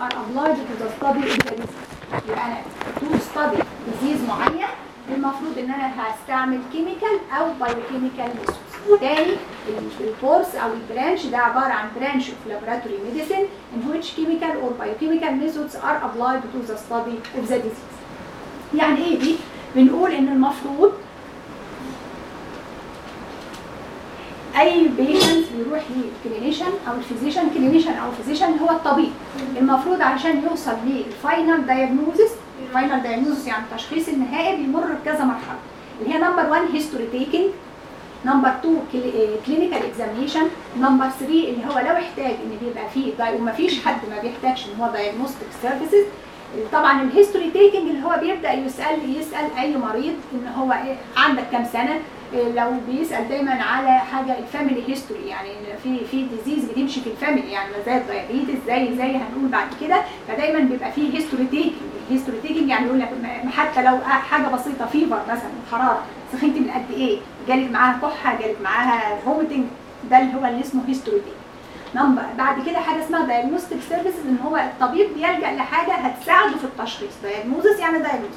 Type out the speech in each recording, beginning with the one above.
are applied to the study of the disease يبقى انا to study disease معين المفروض ان انا هستعمل chemical او biochemical methods تاني الكورس او البرانش ده عباره عن branch of laboratory medicine in which chemical or biochemical methods are applied to the study of the disease يعني ايه دي بنقول ان المفروض اي بيشنت بيروح للكلينيشن او الفيزيشن كلينيشن او فيزيشن هو الطبيب المفروض علشان يوصل للفاينل دايجنوزس الفاينل دايجنوزس يعني التشخيص النهائي بيمر بكذا مرحله اللي هي نمبر 1 هيستوري تيكينج نمبر 2 كلينيكال اكزامينشن نمبر 3 اللي هو لو احتاج ان بيبقى فيه داي ومفيش حد ما بيحتاجش ان هو دايجنوستيك سيرفيسز طبعا الهيستوري تيكينج اللي هو بيبدا يسال يسال اي مريض ان هو إيه عندك كام سنه إيه لو بيسال دايما على حاجه الفاميلي هيستوري يعني في في ديزيز بتمشي في الفاميلي يعني زي الدايابيتس زي زي هنقول بعد كده فدايما بيبقى فيه هيستوري تيكينج الهيستوري تيكينج يعني يقول لك م- حتى لو حاجه بسيطه فيفر مثلا حراره سخنتي من قد ايه جالك معاها كحه جالك معاها فوميتنج ده اللي هو اللي اسمه هيستوري تيكينج نمبر بعد كده حاجه اسمها دايجنوستيك سيرفيسز ان هو الطبيب بيلجا لحاجه هتساعده في التشخيص دايجنوزس يعني دايجنوز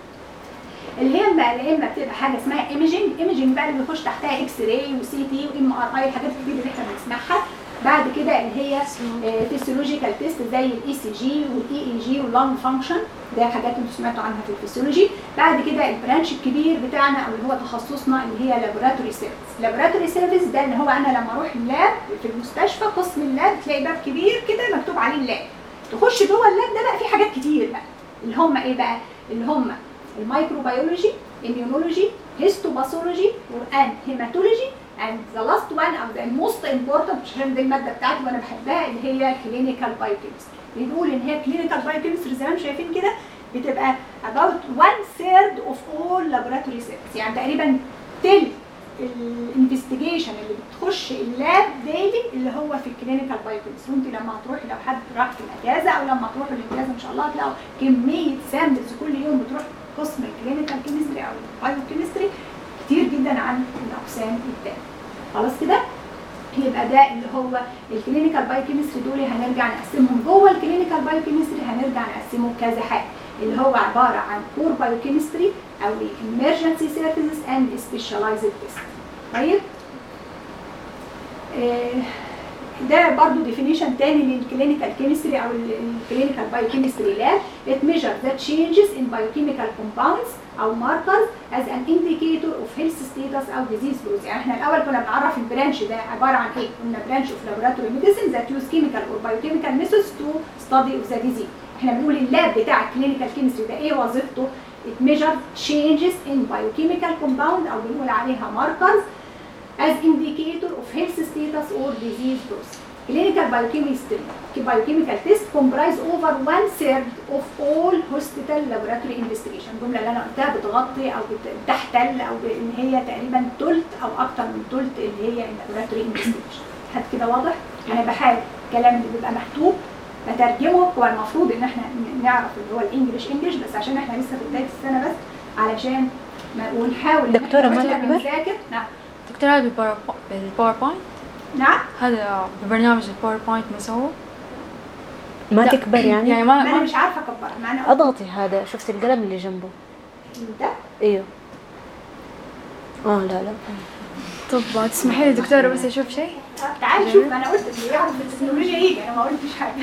اللي هي بقى يا اما بتبقى حاجه اسمها ايميجنج ايميجنج بقى اللي بيخش تحتها اكس راي وسي تي وام ار اي الحاجات الكتير اللي احنا بنسمعها بعد كده اللي هي فيسيولوجيكال تيست زي الاي سي جي والاي اي جي واللونج فانكشن ده حاجات انتوا سمعتوا عنها في الفسيولوجي بعد كده البرانش الكبير بتاعنا او اللي هو تخصصنا اللي هي لابوراتوري سيرفيس لابوراتوري سيرفيس ده اللي هو انا لما اروح اللاب في المستشفى قسم اللاب تلاقي باب كبير كده مكتوب عليه اللاب تخش جوه اللاب ده بقى في حاجات كتير بقى اللي هم ايه بقى اللي هم الميكروبيولوجي immunology histopathology and hematology and the last one or the most important عشان دي الماده بتاعتي وانا بحبها اللي هي clinical biochemistry بنقول ان هي clinical biochemistry زي ما انتم شايفين كده بتبقى about one third of all laboratory cells يعني تقريبا تلت الانفستيجيشن اللي بتخش اللاب ديلي اللي هو في الكلينيكال بايوكيمستري وانت لما هتروحي لو حد راح في الاجازه او لما تروحوا الاجازه ان شاء الله هتلاقوا كميه سامبلز كل يوم بتروح قسم الكلينيكال كيمستري او البايوكيمستري كتير جدا عن الاقسام التانية خلاص كده يبقى ده اللي هو الكلينيكال بايوكيمستري دول هنرجع نقسمهم جوه الكلينيكال بايوكيمستري هنرجع نقسمه كذا حاجه اللي هو عباره عن كور بايوكيمستري او emergency services and specialized test طيب آه، ده برضو ديفينيشن تاني للكلينيكال كيمستري او الكلينيكال بايوكيمستري لاب it measures the changes in biochemical compounds او markers as an indicator of health status او disease process يعني احنا الاول كنا بنعرف البرانش ده عباره عن ايه قلنا branch of laboratory medicine that use chemical or biochemical methods to study of the disease احنا بنقول اللاب بتاع الكلينيكال كيمستري ده ايه وظيفته it measures changes in biochemical compound او بنقول عليها markers as indicator of health status or disease process. Clinical biochemistry biochemical test comprise over one third of all hospital laboratory investigation. الجملة اللي أنا قلتها بتغطي أو بت- بتحتل أو ب- إن هي تقريبا تلت أو أكتر من تلت اللي هي laboratory investigation. حد كده واضح؟ أنا بحاول الكلام اللي بيبقى مكتوب بترجمه هو المفروض إن إحنا ن- نعرف اللي هو الإنجليش إنجليش بس عشان إحنا لسه في بداية السنة بس علشان ما ونحاول إن إحنا دكتورة ما وإحنا تكبر؟ بنذاكر نعم دكتور هذا بالباور- بالباوربوينت نعم هذا ببرنامج الباوربوينت مسوه ما لا. تكبر يعني, يعني ما ما انا ما مش عارفه اكبرها ما انا قلت اضغطي هذا شفتي القلم اللي جنبه ده ايوه اه لا لا طب تسمحي لي دكتورة بس اشوف شيء تعال شوف انا قلت اللي يعرف التكنولوجيا يجي انا ما قلتش حاجه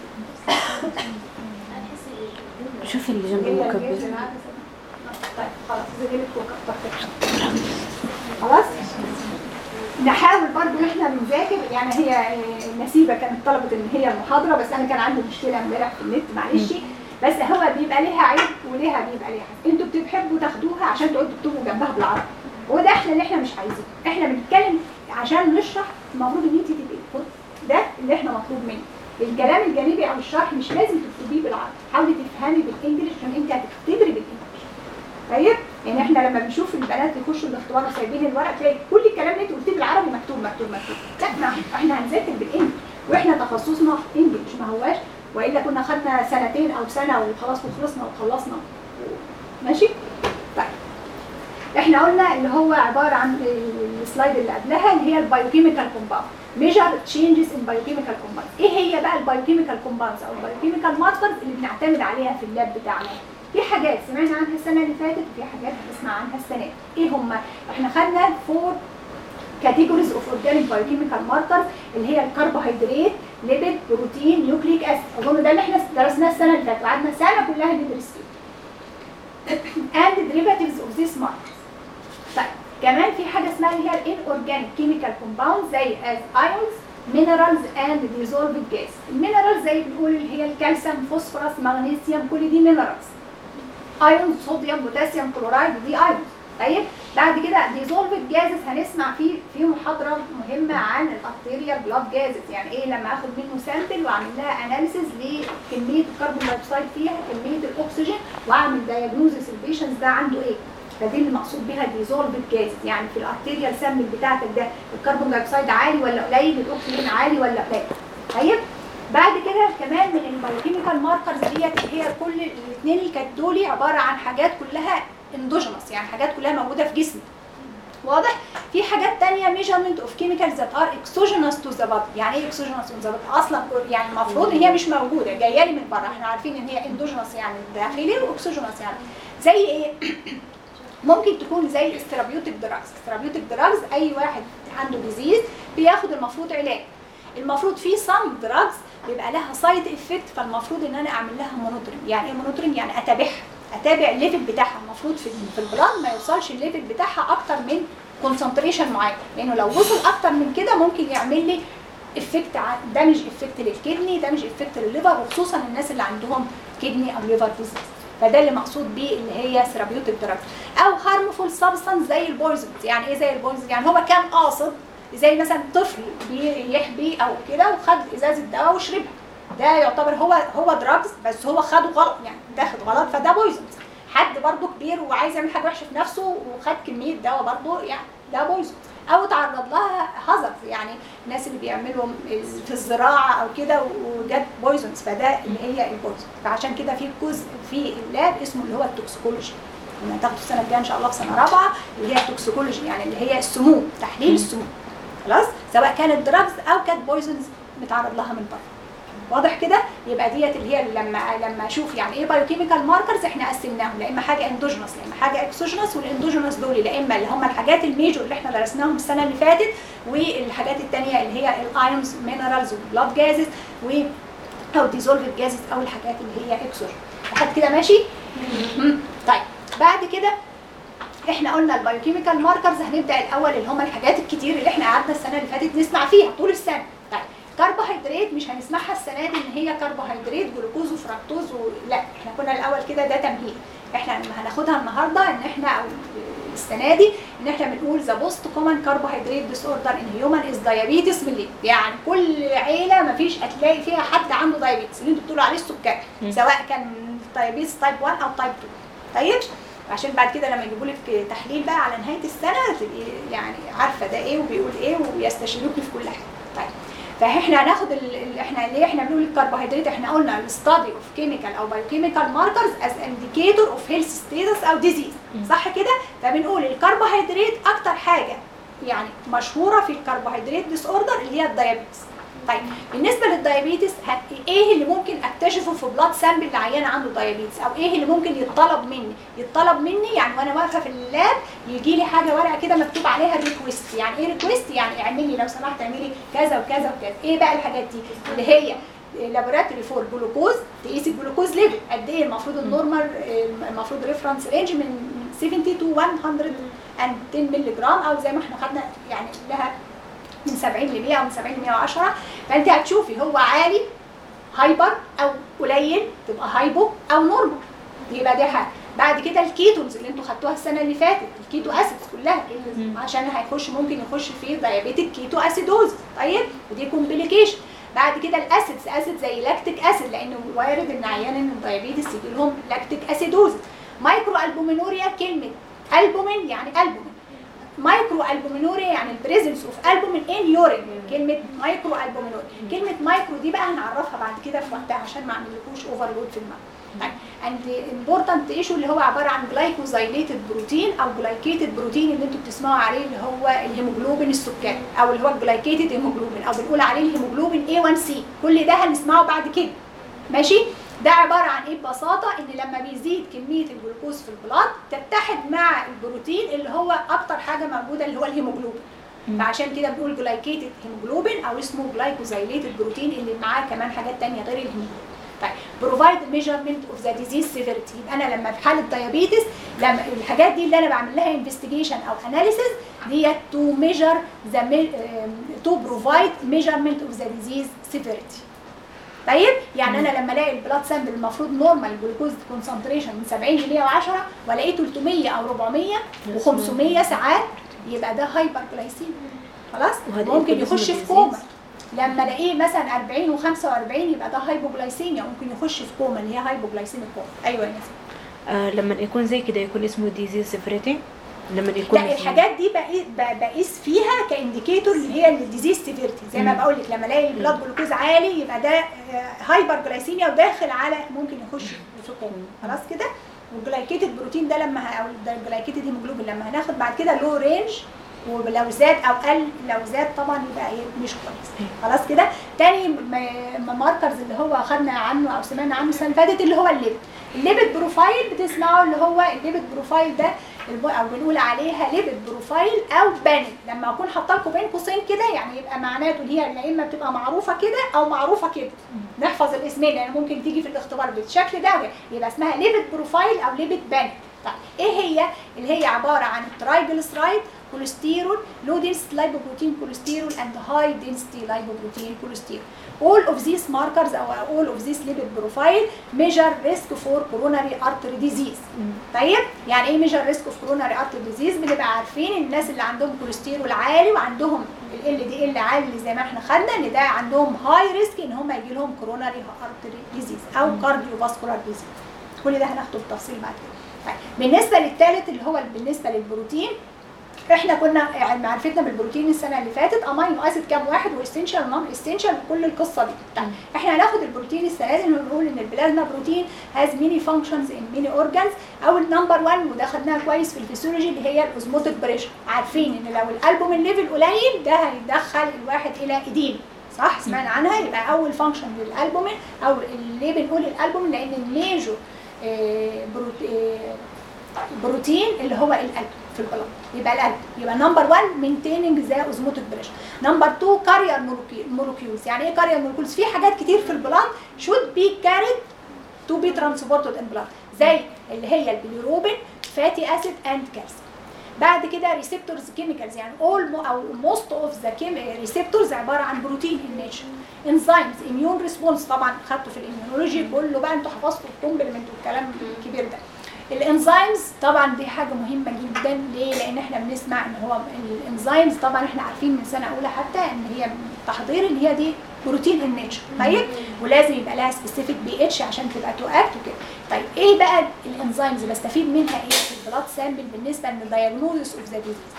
شوفي اللي جنب المكبر طيب خلاص اذا جبت فوق أكتر. خلاص نحاول برضو ان احنا بنذاكر يعني هي آه، نسيبه كانت طلبت ان هي المحاضره بس انا كان عندي مشكله امبارح في النت معلش بس هو بيبقى ليها عيب وليها بيبقى ليها عيب انتوا بتحبوا تاخدوها عشان تقعدوا تكتبوا جنبها بالعربي وده احنا اللي احنا مش عايزينه احنا بنتكلم عشان نشرح المفروض ان انت تبقي خد ده اللي احنا مطلوب منك الكلام الجانبي او الشرح مش لازم تكتبيه بالعربي حاولي تفهمي بالانجلش عشان انت هتختبري بالانجلش طيب يعني احنا لما بنشوف البنات يخشوا الاختبار وسايبين الورق تلاقي كل الكلام اللي انت قلتيه بالعربي مكتوب مكتوب مكتوب لا ما احنا هنذاكر بالانجلش واحنا تخصصنا انجلش ما هواش والا كنا خدنا سنتين او سنه وخلاص وخلصنا وخلصنا ماشي طيب احنا قلنا اللي هو عباره عن السلايد اللي قبلها اللي هي البايوكيميكال كومباوند ميجر تشينجز ان بايوكيميكال كومباوند ايه هي بقى البايوكيميكال كومباوندز او البايوكيميكال ماركرز اللي بنعتمد عليها في اللاب بتاعنا في حاجات سمعنا عنها السنه اللي فاتت وفي حاجات هنسمع عنها السنه دي ايه هم احنا خدنا فور كاتيجوريز اوف اورجانيك بايوكيميكال ماركرز اللي هي الكربوهيدرات ليبيد بروتين نيوكليك اسيد اظن ده اللي احنا درسناه السنه اللي فاتت قعدنا سنه كلها ندرس فيه and derivatives of this markers طيب كمان في حاجه اسمها اللي هي الانورجانيك كيميكال كومباوند زي as ions minerals and dissolved gas المينرالز زي بنقول اللي هي الكالسيوم فوسفورس مغنيسيوم كل دي مينرالز ايون صوديوم بوتاسيوم كلورايد دي ايون طيب بعد كده ديزولفد جازز هنسمع فيه في محاضره مهمه عن الارتيريال بلاد جازز يعني ايه لما اخد منه سامبل واعمل لها اناليسيز لكميه الكربون دايوكسيد فيها كميه الاكسجين واعمل دايجنوزس البيشنز ده عنده ايه فدي اللي مقصود بيها ديزولفد جازز يعني في الارتيريال سامبل بتاعتك ده الكربون دايوكسيد عالي ولا قليل الاكسجين عالي ولا قليل طيب بعد كده كمان من البايوكيميكال ماركرز ديت اللي هي كل الاثنين اللي كانت دول عباره عن حاجات كلها اندوجينوس يعني حاجات كلها موجوده في جسمي واضح في حاجات تانية measurement of chemicals that are exogenous to the body يعني ايه exogenous to the body اصلا يعني المفروض ان هي مش موجوده جايه لي من بره احنا عارفين ان هي endogenous يعني داخلي واكسوجينوس يعني زي ايه ممكن تكون زي الاسترابيوتيك دراجز استرابيوتيك دراجز اي واحد عنده ديزيز بياخد المفروض علاج المفروض في سام دراجز بيبقى لها سايد افكت فالمفروض ان انا اعمل لها مونيتورنج يعني ايه مونيتورنج يعني اتابعها اتابع الليفل بتاعها المفروض في في البلاد ما يوصلش الليفل بتاعها اكتر من كونسنتريشن معين لانه لو وصل اكتر من كده ممكن يعمل لي افكت دامج افكت للكدني دامج افكت للليفر وخصوصا الناس اللي عندهم كدني او ليفر ديزيز فده اللي مقصود بيه اللي هي ثيرابيوتيك دراج او هارمفول سبستانس زي البويزنز يعني ايه زي البويزنز يعني هو كان قاصد زي مثلا طفل بيحبي او كده وخد ازازه دواء وشربها ده يعتبر هو هو دراجز بس هو خده غلط يعني داخل غلط فده بويزنز حد برضه كبير وعايز يعمل حاجه وحشه في نفسه وخد كميه دواء برضه يعني ده بويزنز او تعرض لها هازارد يعني الناس اللي بيعملوا في الزراعه او كده وجت بويزنز فده اللي هي البويزن فعشان كده في جزء في اللاب اسمه اللي هو التوكسيكولوجي لما تاخدوا السنه الجايه ان شاء الله في سنه رابعه اللي هي التوكسيكولوجي يعني اللي هي السموم تحليل السموم خلاص سواء كانت دراجز او كانت بويزنز متعرض لها من بره واضح كده يبقى ديت اللي هي لما لما اشوف يعني ايه بايوكيميكال ماركرز احنا قسمناهم لا اما حاجه اندوجينوس لا اما حاجه اكسوجينوس والاندوجينوس دول لا اما اللي هم الحاجات الميجور اللي احنا درسناهم السنه اللي فاتت والحاجات الثانيه اللي هي الايونز مينرالز والبلاد جازز و او ديزولفد جازز او الحاجات اللي هي اكسوجين لحد كده ماشي طيب بعد كده احنا قلنا البايوكيميكال ماركرز هنبدا الاول اللي هم الحاجات الكتير اللي احنا قعدنا السنه اللي فاتت نسمع فيها طول السنه طيب كربوهيدرات مش هنسمعها السنه دي ان هي كربوهيدرات جلوكوز وفركتوز و... لا احنا كنا الاول كده ده تمهيد احنا هناخدها النهارده ان احنا او السنه دي ان احنا بنقول ذا موست كومن كربوهيدرات ديس اوردر ان هيومن از دايابيتس ملي يعني كل عيله ما فيش هتلاقي فيها حد عنده دايابيتس اللي انتوا بتقولوا عليه السكري سواء كان دايابيتس تايب 1 او تايب 2 طيب عشان بعد كده لما يجيبوا لك تحليل بقى على نهايه السنه تبقي يعني عارفه ده ايه وبيقول ايه ويستشيروكي في كل حاجه طيب فاحنا هناخد ال... احنا ليه احنا بنقول الكربوهيدرات احنا قلنا الستادي اوف كيميكال او بايوكيميكال ماركرز از انديكيتور اوف هيلث ستيتس او ديزيز صح كده فبنقول الكربوهيدرات اكتر حاجه يعني مشهوره في الكربوهيدرات ديس اوردر اللي هي الدايابيتس طيب بالنسبه للدايابيتس ايه اللي ممكن اكتشفه في بلاد سامبل لعيان عنده دايابيتس او ايه اللي ممكن يتطلب مني يتطلب مني يعني وانا واقفه في اللاب يجي لي حاجه ورقه كده مكتوب عليها ريكويست يعني ايه ريكويست يعني اعملي لو سمحت اعملي كذا وكذا وكذا ايه بقى الحاجات دي اللي هي لابوراتوري فور جلوكوز تقيس الجلوكوز ليفل قد ايه المفروض النورمال المفروض ريفرنس رينج من 70 تو 110 مللي جرام او زي ما احنا خدنا يعني لها من 70 ل 100 او من 70 ل 110 فانت هتشوفي هو عالي هايبر او قليل تبقى هايبو او نورمال يبقى دي حاجه بعد كده الكيتونز اللي انتوا خدتوها السنه اللي فاتت الكيتو اسيدز كلها عشان هيخش ممكن يخش في دايابيتيك كيتو اسيدوز طيب ودي كومبليكيشن بعد كده الاسيدز اسيد زي لاكتيك اسيد لانه وارد ان عيان الدايابيتس يجي لهم لاكتيك اسيدوز مايكرو البومينوريا كلمه البومين يعني البومين مايكرو البومينوري يعني البريزنس اوف البومين ان يورين كلمه مايكرو البومينوري كلمه مايكرو دي بقى هنعرفها بعد كده في وقتها عشان ما اعملكوش اوفرلود في المعنى طيب and important issue اللي هو عباره عن جلايكوزايليتد بروتين او جلايكيتد بروتين اللي انتوا بتسمعوا عليه اللي هو الهيموجلوبين السكري او اللي هو الجلايكيتد هيموجلوبين او بنقول عليه الهيموجلوبين A1C كل ده هنسمعه بعد كده ماشي ده عباره عن ايه ببساطه ان لما بيزيد كميه الجلوكوز في البلاد تتحد مع البروتين اللي هو اكتر حاجه موجوده اللي هو الهيموجلوبين فعشان كده بنقول جلايكيتد هيموجلوبين او اسمه جلايكوزايليتد بروتين اللي معاه كمان حاجات تانية غير الهيموجلوبين طيب بروفايد ميجرمنت اوف ذا ديزيز سيفيريتي يبقى انا لما في حاله دايابيتس لما الحاجات دي اللي انا بعمل لها انفستيجيشن او اناليسيس ديت تو ميجر ذا تو بروفايد ميجرمنت اوف ذا ديزيز سيفيريتي طيب يعني انا لما الاقي البلاد سامبل المفروض نورمال جلوكوز كونسنتريشن من 70 ل 110 والاقيه 300 او 400 و500 ساعات يبقى ده هايبر جلايسيميا خلاص وهذا ممكن يكون يخش اسمه في disease. كوما لما الاقيه مثلا 40 و45 يبقى ده هايبوجلايسيميا ممكن يخش في كوما اللي هي هايبوجلايسيميا كوما ايوه يا نسيم آه لما يكون زي كده يكون اسمه ديزيز سيفريتي لما يكون لا الحاجات دي بقي- ب- بقيس فيها كانديكيتور اللي هي الديزيز سيفيرتي زي ما مم. بقول لك لما الاقي البلاد جلوكوز عالي يبقى ده هايبر جلايسيميا وداخل على ممكن يخش في كوما خلاص كده والجلايكيتد بروتين ده لما ه- او الجلايكيتد هيموجلوبين لما هناخد بعد كده لو رينج ولو زاد او قل لو زاد طبعا يبقى ايه مش كويس خلاص كده تاني ماركرز اللي هو اخدنا عنه او سمعنا عنه السنه اللي فاتت اللي هو الليبت الليبت بروفايل بتسمعوا اللي هو الليبت بروفايل ده الب- او بنقول عليها ليبت بروفايل او بانل لما اكون حاطه لكم بين قوسين كده يعني يبقى معناته ان هي يا اما بتبقى معروفه كده او معروفه كده نحفظ الاسمين لان ممكن تيجي في الاختبار بالشكل ده يبقى اسمها ليبت بروفايل او ليبت بانل طيب ايه هي اللي هي عباره عن الترايجلسرايد كوليسترول لو density lipoprotein cholesterol and high density lipoprotein cholesterol all of these markers or all of this lipid profile measure risk for coronary artery disease طيب يعني ايه measure risk of coronary artery disease بنبقى عارفين الناس اللي عندهم كوليسترول عالي وعندهم ال دي ال عالي اللي زي ما احنا خدنا ان ده عندهم هاي ريسك ان هم يجي لهم coronary artery disease او cardiovascular disease كل ده هناخده بالتفصيل بعد كده طيب بالنسبه للثالث اللي هو بالنسبه للبروتين احنا كنا يعني معرفتنا بالبروتين السنه اللي فاتت امينو اسيد كام واحد واسينشال نون اسينشال كل القصه دي طيب احنا هناخد البروتين السنه دي نقول ان البلازما بروتين هاز ميني فانكشنز ان ميني اورجانز او النمبر 1 وده خدناها كويس في الفسيولوجي اللي هي الاوزموتيك بريشر عارفين ان لو الالبومين ليفل قليل ده هيدخل الواحد الى اديم صح سمعنا عنها يبقى اول فانكشن للالبومين او ليه بنقول الالبومين لان الميجور آه، بروت- آه، بروتين اللي هو القلب في البلد يبقى القلب يبقى نمبر 1 مينتيننج ذا اوزموتيك بريشر نمبر 2 كارير مولكيولز يعني ايه كارير مولكيولز في حاجات كتير في البلد شود بي كاريد تو بي ترانسبورتد ان بلاد زي اللي هي البيليروبين فاتي اسيد اند كالسيوم بعد كده ريسبتورز كيميكالز يعني اول او موست اوف ذا ريسبتورز عباره عن بروتين ان نيتشر انزيمز اميون ريسبونس طبعا خدته في الاميونولوجي كله بقى انتوا حفظتوا الكومبلمنت والكلام الكبير ده الانزيمز طبعا دي حاجه مهمه جدا ليه لان احنا بنسمع ان هو الانزيمز طبعا احنا عارفين من سنه اولى حتى ان هي تحضير ان هي دي بروتين ان نيتشر طيب ولازم يبقى لها سبيسيفيك بي اتش عشان تبقى تو اكت وكده طيب ايه بقى الانزيمز بستفيد منها ايه في البلاد سامبل بالنسبه للدايجنوزس اوف ذا ديزيز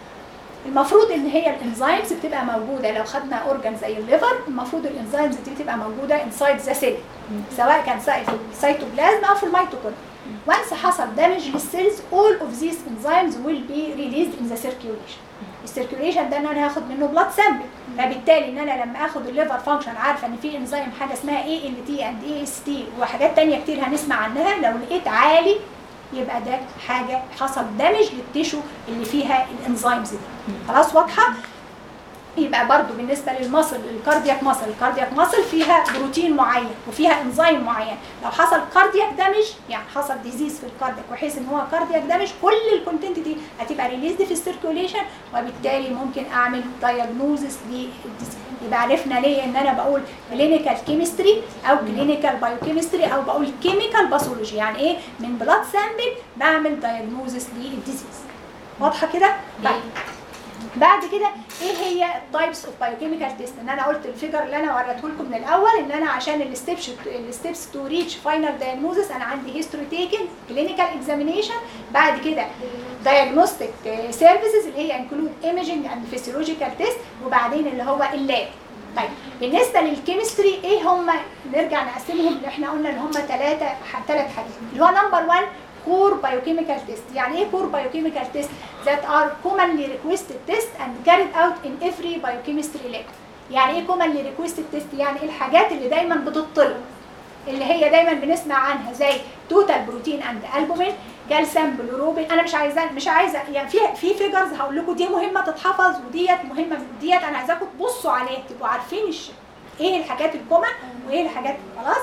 المفروض ان هي الانزيمز بتبقى موجوده لو خدنا اورجان زي الليفر المفروض الانزيمز دي بتبقى موجوده انسايد ذا سيل سواء كان سا- في السيتوبلازم او في الميتوكوندريا وانس حصل دامج للسيلز all of these enzymes will be released in the circulation السيركيوليشن ده ان انا هاخد منه بلاد سامبل فبالتالي ان انا لما اخد الليفر فانكشن عارفه ان في انزيم حاجه اسمها اي ال تي اند اي اس تي وحاجات تانية كتير هنسمع عنها لو لقيت عالي يبقى ده حاجه حصل دامج للتيشو اللي فيها الانزيمز دي خلاص واضحه يبقى برضو بالنسبه للمصل الكاردياك مصل الكاردياك مصل فيها بروتين معين وفيها انزيم معين لو حصل كاردياك دامج يعني حصل ديزيز في الكاردياك بحيث ان هو كاردياك دامج كل الكونتنت دي هتبقى ريليزد في السيركوليشن وبالتالي ممكن اعمل دايجنوزس للديزيز يبقى عرفنا ليه ان انا بقول كلينيكال كيمستري او كلينيكال بايوكيمستري او بقول كيميكال باثولوجي يعني ايه من بلاد سامبل بعمل دايجنوزس للديزيز واضحه كده؟ طيب بعد كده ايه هي التايبس اوف بايوكيميكال تيست ان انا قلت الفيجر اللي انا وريته لكم من الاول ان انا عشان الستبس الستبس تو ريتش فاينل دايجنوزس انا عندي هيستوري تيكن كلينيكال اكزامينيشن بعد كده دايجنوستيك سيرفيسز اللي هي انكلود ايميجنج اند فيسيولوجيكال تيست وبعدين اللي هو اللاب طيب بالنسبه للكيمستري ايه هم نرجع نقسمهم اللي احنا قلنا ان هم ثلاثه ثلاث حاجات اللي هو نمبر 1 كور بايوكيميكال تيست يعني ايه كور بايوكيميكال تيست that are commonly requested test and carried out in every biochemistry lab يعني ايه commonly requested test يعني ايه الحاجات اللي دايما بتطلب اللي هي دايما بنسمع عنها زي توتال بروتين اند البومين كالسيوم بلوروبين انا مش عايزه مش عايزه يعني في في فيجرز هقول لكم دي مهمه تتحفظ وديت مهمه ديت انا عايزاكم تبصوا عليها تبقوا عارفين الش- ايه الحاجات الكومن وايه الحاجات خلاص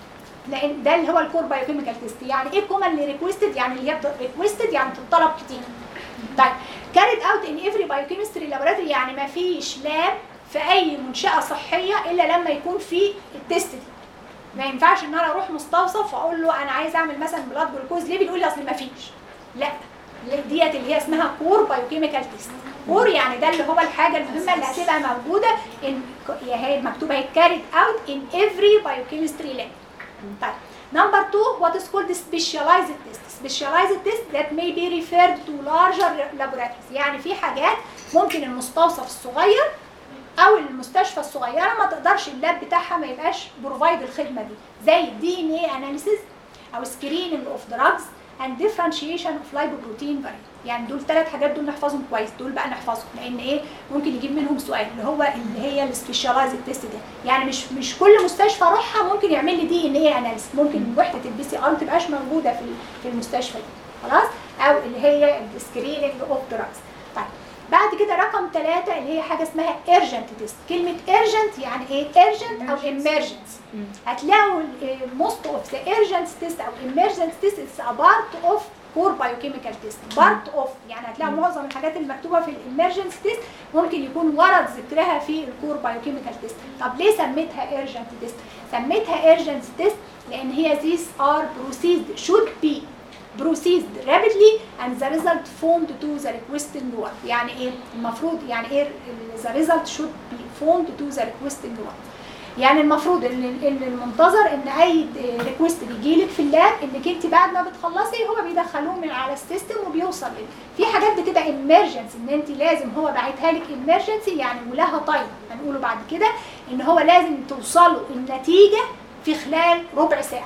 لان ده اللي هو الكور بايوكيميكال تيست يعني ايه كومنلي ريكويستد يعني اللي هي ريكويستد يعني بتطلب كتير طيب كاريد اوت ان افري بايوكيمستري لابوراتوري يعني ما فيش لاب في اي منشاه صحيه الا لما يكون في التيست دي ما ينفعش ان انا اروح مستوصف واقول له انا عايز اعمل مثلا بلاد جلوكوز ليفل يقول لي اصل ما فيش لا ديت اللي هي اسمها كور بايوكيميكال تيست كور يعني ده اللي هو الحاجه المهمه اللي هتبقى موجوده ان هي مكتوبه هي كاريد اوت ان افري بايوكيمستري لاب طيب number two what is called specialized test specialized test that may be referred to larger laboratories يعني في حاجات ممكن المستوصف الصغير او المستشفى الصغيره ما تقدرش اللاب بتاعها ما يبقاش بروفايد الخدمه دي زي الدي ان اي اناليسيز او سكريننج اوف دراجز اند ديفرنشيشن اوف لايبوبروتين فاريانت يعني دول ثلاث حاجات دول نحفظهم كويس دول بقى نحفظهم لان ايه ممكن يجيب منهم سؤال اللي هو اللي هي السبيشاليزد تيست ده يعني مش مش كل مستشفى اروحها ممكن يعمل لي دي ان ايه اناليسيس ممكن وحده البي سي ار ما تبقاش موجوده في في المستشفى دي خلاص او اللي هي السكريننج اوف دراجز طيب بعد كده رقم ثلاثة اللي هي حاجة اسمها urgent تيست كلمة urgent يعني ايه urgent أو emergency هتلاقوا most of the urgent test أو emergency test is a part of core biochemical test part of يعني هتلاقوا معظم الحاجات المكتوبة في الامرجنسي تيست ممكن يكون ورد ذكرها في الكور بايوكيميكال تيست طب ليه سميتها urgent تيست سميتها urgent تيست لان هي these are processed should be processed rapidly and the result formed to the requested work يعني ايه المفروض يعني ايه ال- the result should be formed to the requested work يعني المفروض ان إن المنتظر ان اي ريكوست بيجي لك في اللاب انك انت بعد ما بتخلصي هو بيدخلوه من على السيستم وبيوصل لك في حاجات بتبقى emergency ان انت لازم هو باعتها لك emergency يعني ولها تايم هنقوله بعد كده ان هو لازم توصلوا النتيجه في خلال ربع ساعه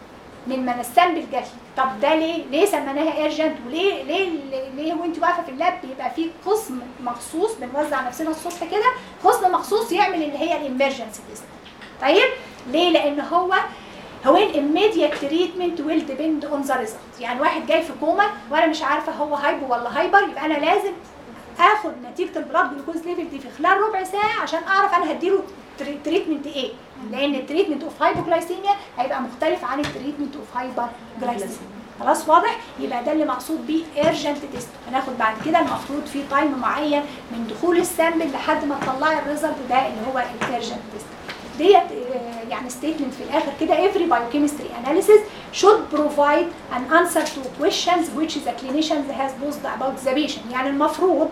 من ما السامبل جات لك طب ده ليه ليه سميناها ايرجنت وليه ليه ليه وانت واقفه في اللاب بيبقى في قسم مخصوص بنوزع نفسنا الصبح كده قسم مخصوص يعمل اللي هي الامرجنسي تيست طيب ليه لان هو هو immediate treatment will depend on the result يعني واحد جاي في كوما وانا مش عارفه هو هايبو ولا هايبر يبقى انا لازم اخد نتيجه البلاد جلوكوز ليفل دي في خلال ربع ساعه عشان اعرف انا هديله تريتمنت ايه لان التريتمنت اوف هايبوجلايسيميا هيبقى مختلف عن التريتمنت اوف هايبر جلايسيميا خلاص واضح يبقى ده اللي مقصود بيه ايرجنت تيست هناخد بعد كده المفروض في تايم معين من دخول السامبل لحد ما تطلعي الريزلت ده اللي هو الايرجنت تيست ديت آه، يعني ستيتمنت في الاخر كده every biochemistry analysis should provide an answer to questions which the clinician has posed about the patient يعني المفروض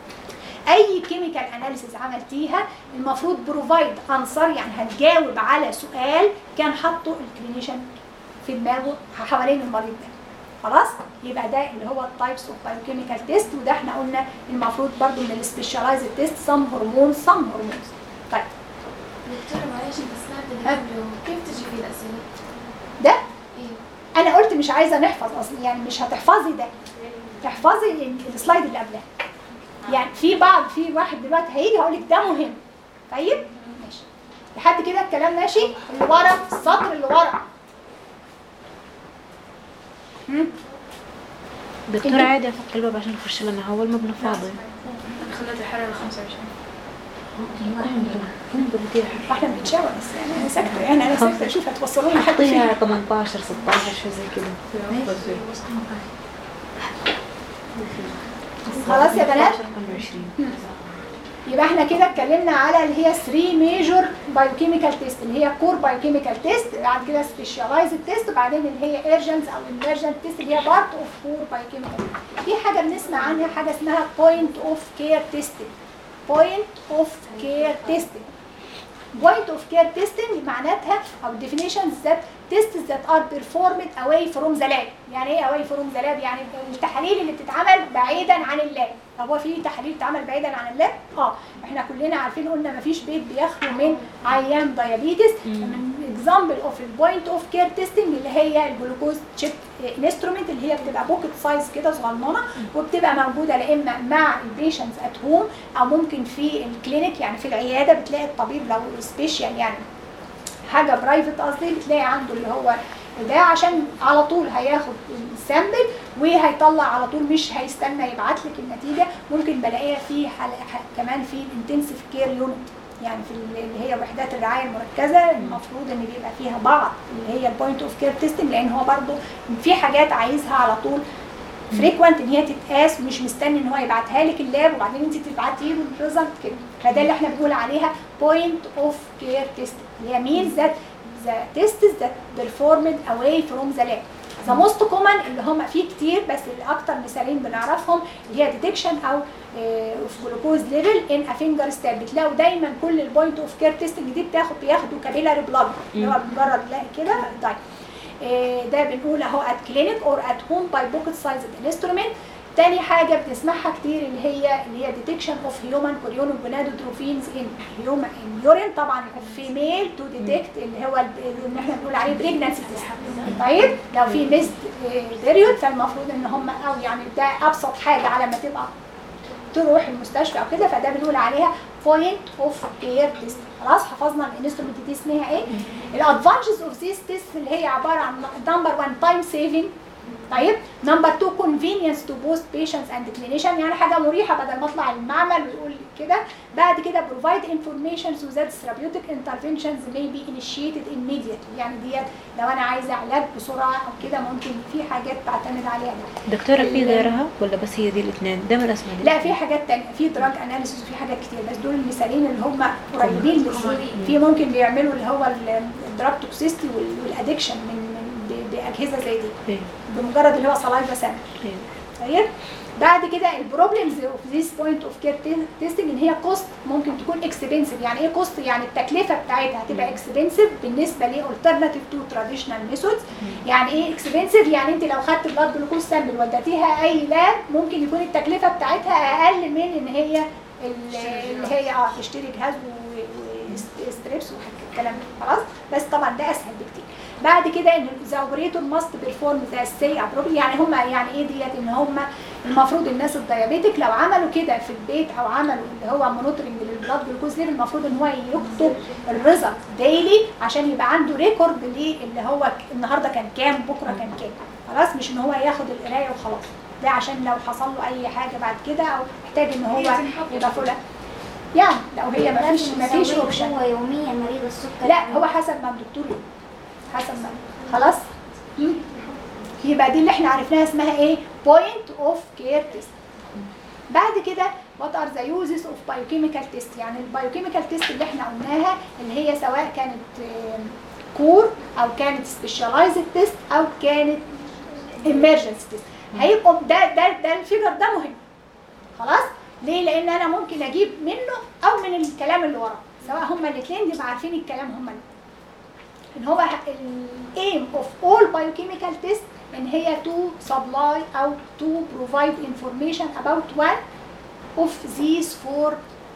اي كيميكال اناليسيز عملتيها المفروض بروفايد انسر يعني هتجاوب على سؤال كان حاطه الكلينيشن في دماغه حوالين المريض ده خلاص يبقى ده اللي هو التايبس اوف بايوكيميكال تيست وده احنا قلنا المفروض برضو من السبيشاليزد تيست سم هرمون سم هرمونز طيب دكتورة معلش انت سمعت الفيديو كيف تجي فيه الأسئلة؟ ده ايه انا قلت مش عايزه نحفظ اصلا يعني مش هتحفظي ده تحفظي ال- السلايد اللي قبلها يعني في بعض في واحد دلوقتي هيجي هقول لك ده مهم طيب ماشي لحد كده الكلام ماشي اللي ورا السطر اللي ورا هم؟ دكتورة عادي افك الباب عشان نخش لنا هو المبنى فاضي خليت الحرة ل 25 هم بدي احنا بنتشاور بس يعني انا ساكته يعني انا ساكته اشوف هتوصلونا حد حطيها فين 18 16 شيء زي كده خلاص يا بنات 25 يبقى احنا كده اتكلمنا على اللي هي 3 ميجور بايوكيميكال تيست اللي هي كور بايوكيميكال تيست بعد كده سبيشاليزد تيست وبعدين اللي هي ايرجنز او ايمرجنت تيست اللي هي بارت اوف كور بايوكيميكال في حاجه بنسمع عنها حاجه اسمها بوينت اوف كير تيستنج بوينت اوف كير تيستنج point of care testing معناتها او definitions that tests that are performed away from the lab يعني ايه away from the lab يعني التحاليل اللي بتتعمل بعيدا عن اللاب طب هو في تحاليل بتتعمل بعيدا عن اللاب اه احنا كلنا عارفين قلنا مفيش بيت بيخلو من عيان دايابيتس من اكزامبل اوف البوينت اوف كير تيستنج اللي هي الجلوكوز تشيك انسترومنت اللي هي بتبقى بوكت سايز كده صغننه وبتبقى موجوده لا اما مع البيشنتس ات هوم او ممكن في الكلينيك يعني في العياده بتلاقي الطبيب لو سبيشال يعني حاجه برايفت قصدي بتلاقي عنده اللي هو ده عشان على طول هياخد السامبل وهيطلع على طول مش هيستنى يبعت لك النتيجه ممكن بلاقيها في حل... ح... كمان في الانتنسيف كير يونت يعني في ال- اللي هي وحدات الرعايه المركزه المفروض ان بيبقى فيها بعض اللي هي البوينت اوف كير تيستنج لان هو برضو في حاجات عايزها على طول فريكوانت ان هي تتقاس ومش مستني ان هو يبعتها لك اللاب وبعدين انت تبعتي له الريزلت كده فده اللي احنا بنقول عليها بوينت اوف كير تيستنج اللي هي means that the tests that performed away from the lab ذا موست كومن اللي هم فيه كتير بس الاكتر مثالين بنعرفهم اللي هي ديتكشن او اوف جلوكوز ليفل ان ا فينجر ستاب بتلاقوا دايما كل البوينت اوف كير تيستنج دي بتاخد بياخدوا كابيلاري بلاد اللي هو مجرد نلاقي كده طيب آه، ده بنقول اهو ات كلينيك اور ات هوم باي بوكيت سايز انسترومنت تاني حاجه بنسمعها كتير اللي هي اللي هي ديتكشن اوف هيومن كوريون جونادوتروفينز ان هيومن ان يورين طبعا فيميل تو ديتكت اللي هو ال- اللي احنا بنقول عليه بريجنانسي تيست طيب لو في ميست بيريود فالمفروض ان هم او يعني ده ابسط حاجه على ما تبقى تروح المستشفى او كده فده بنقول عليها بوينت اوف كير تيست خلاص حفظنا الانسترومنت دي اسمها ايه الادفانتجز اوف ذيس تيست اللي هي عباره عن نمبر 1 تايم سيفنج طيب نمبر 2 كونفينينس تو بوث بيشنتس اند كلينيشن يعني حاجه مريحه بدل ما اطلع المعمل ويقول كده بعد كده بروفايد انفورميشن so that therapeutic interventions may be initiated immediately يعني ديت لو انا عايزه علاج بسرعه او كده ممكن في حاجات بعتمد عليها دكتورة في ال- غيرها ولا بس هي دي الاثنين ده من الاسماء دي لا في حاجات تانية في دراج اناليسيس وفي حاجات كتير بس دول المثالين اللي هم قريبين للسوق في ممكن بيعملوا اللي هو الدراج توكسيستي والادكشن من من ب- باجهزه زي دي إيه. بمجرد اللي هو سلايفا سامبل إيه. طيب بعد كده البروبلمز اوف ذيس بوينت اوف كير تيستنج ان هي كوست ممكن تكون اكسبنسيف يعني ايه كوست يعني التكلفه بتاعتها هتبقى اكسبنسيف بالنسبه ل alternative تو تراديشنال ميثودز يعني ايه اكسبنسيف يعني انت لو خدت بلاد جلوكوز سامبل وديتيها اي لاب ممكن يكون التكلفه بتاعتها اقل من ان هي ال- اللي هي اه تشتري جهاز وستريبس والكلام ده خلاص بس طبعا ده اسهل بكتير بعد كده ان ذا اوبريتور ماست بيرفورم ذا سي ابروبري يعني هم يعني ايه ديت ان هم المفروض الناس الديابيتك لو عملوا كده في البيت او عملوا اللي هو مونيتورنج للبلاد جلوكوز ليفل المفروض ان هو يكتب الريزلت ديلي عشان يبقى عنده ريكورد ليه اللي هو ك- النهارده كان كام بكره كان كام خلاص مش ان هو ياخد القرايه وخلاص ده عشان لو حصل له اي حاجه بعد كده او محتاج ان هو يبقى فلان يعني لو هي ما فيش ما فيش اوبشن هو يوميا مريض السكر لا هو حسب ما الدكتور يقول حسب ما خلاص مم. يبقى دي اللي احنا عرفناها اسمها ايه بوينت اوف كير تيست بعد كده وات ار ذا يوزز اوف بايوكيميكال تيست يعني البايوكيميكال تيست اللي احنا قلناها اللي هي سواء كانت كور او كانت سبيشاليزد تيست او كانت emergency تيست هيبقوا ده ده ده الفيجر ده مهم خلاص ليه لان انا ممكن اجيب منه او من الكلام اللي وراه سواء هما الاثنين يبقى عارفين الكلام هما الاثنين ان هو الايم اوف اول بايوكيميكال تيست ان هي تو سبلاي او تو بروفايد انفورميشن about one of these four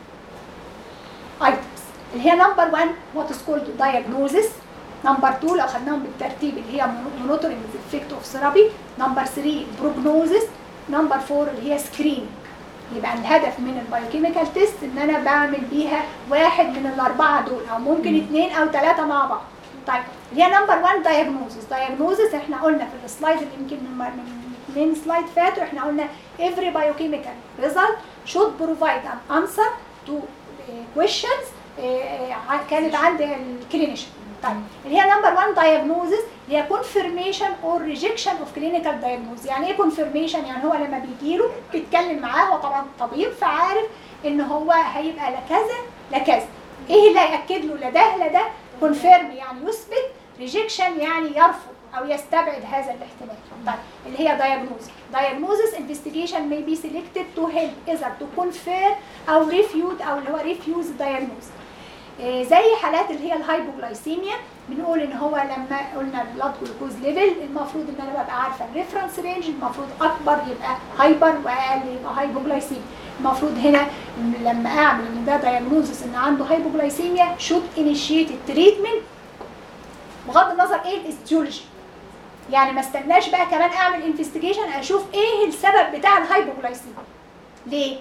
items اللي هي نمبر 1 وات از كولد diagnosis نمبر 2 لو خدناهم بالترتيب اللي هي monitoring the effect of therapy نمبر 3 prognosis نمبر 4 اللي هي screening يبقى الهدف من البايوكيميكال تيست ان انا بعمل بيها واحد من الاربعه دول او ممكن اثنين او ثلاثه مع بعض طيب اللي هي نمبر 1 دايجنوزس دايجنوزس احنا قلنا في السلايد اللي يمكن من من اثنين سلايد فاتوا احنا قلنا every biochemical result should provide an answer to uh, questions uh, uh, كانت عند الكلينيشن طيب اللي هي نمبر 1 diagnosis اللي هي confirmation or rejection of clinical diagnosis يعني ايه confirmation يعني هو لما بيجي له بيتكلم معاه هو طبعا طبيب فعارف ان هو هيبقى لا كذا لا كذا ايه اللي هياكد له لا ده لا ده كونفيرم يعني يثبت ريجكشن يعني يرفض او يستبعد هذا الاحتمال طيب اللي هي diagnosis diagnosis investigation may be selected to help either to confirm او refute او اللي هو refuse diagnosis إيه زي حالات اللي هي الهايبوغلايسيميا بنقول ان هو لما قلنا البلاد جلوكوز ليفل المفروض ان انا ببقى عارفه الريفرنس رينج المفروض اكبر يبقى هايبر واقل يبقى هايبوغلايسيميا المفروض هنا لما اعمل ان ده دايجنوزس ان عنده هايبوغلايسيميا شوت انيشيت التريتمنت بغض النظر ايه الاستيولوجي يعني ما استناش بقى كمان اعمل انفستيجيشن اشوف ايه السبب بتاع الهايبوغلايسيميا ليه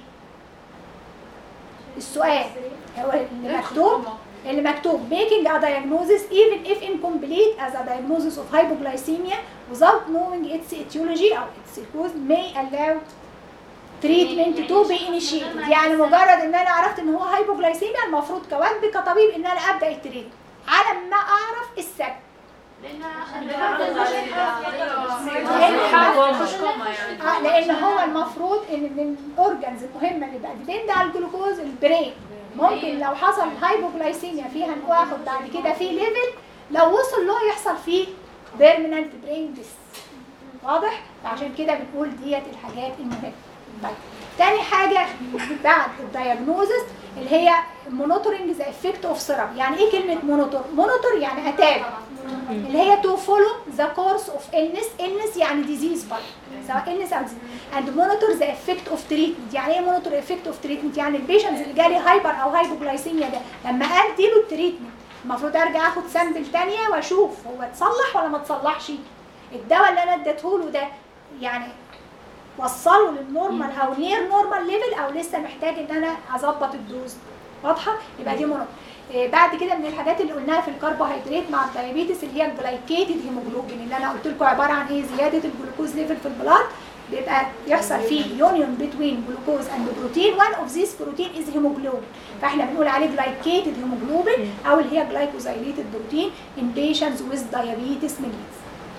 السؤال هو اللي مكتوب اللي مكتوب making a diagnosis even if incomplete as a diagnosis of hypoglycemia without knowing its etiology or its cause may allow treatment to be initiated يعني مجرد ان انا عرفت ان هو هايبوغلايسيميا المفروض كواجبي كطبيب ان انا ابدا التريتمنت على ما اعرف السبب آه، لان هو المفروض ان من الاورجنز المهمه اللي بقى ديبند على الجلوكوز البرين ممكن لو حصل هايبوغلايسيميا فيها واخد بعد كده في ليفل لو وصل له يحصل فيه بيرمننت برين ديس واضح عشان كده بنقول ديت الحاجات المهمه طيب تاني حاجه بعد الدايجنوزس اللي هي مونيتورنج ذا افكت اوف سيرم يعني ايه كلمه مونيتور مونيتور يعني اتابع اللي هي تو فولو ذا كورس اوف illness illness يعني ديزيز برضه سواء illness او disease and monitor the effect of treatment يعني ايه مونيتور effect اوف treatment يعني البيشنز اللي جالي هايبر او هايبوغلايسيميا ده لما ادي له التريتمنت المفروض ارجع اخد سامبل تانية واشوف هو اتصلح ولا ما اتصلحش الدواء اللي انا اديته له ده يعني وصله للنورمال او نير نورمال ليفل او لسه محتاج ان انا اظبط الدوز واضحه يبقى دي مونو إيه بعد كده من الحاجات اللي قلناها في الكربوهيدرات مع الدايابيتس اللي هي الجلايكيتد هيموجلوبين اللي انا قلت لكم عباره عن ايه زياده الجلوكوز ليفل في البلاد بيبقى يحصل فيه يونيون بين جلوكوز اند بروتين وان اوف ذيس بروتين از هيموجلوبين فاحنا بنقول عليه جلايكيتد هيموجلوبين او اللي هي جلايكوزايليتد بروتين ان بيشنتس ويز دايابيتس ميليتس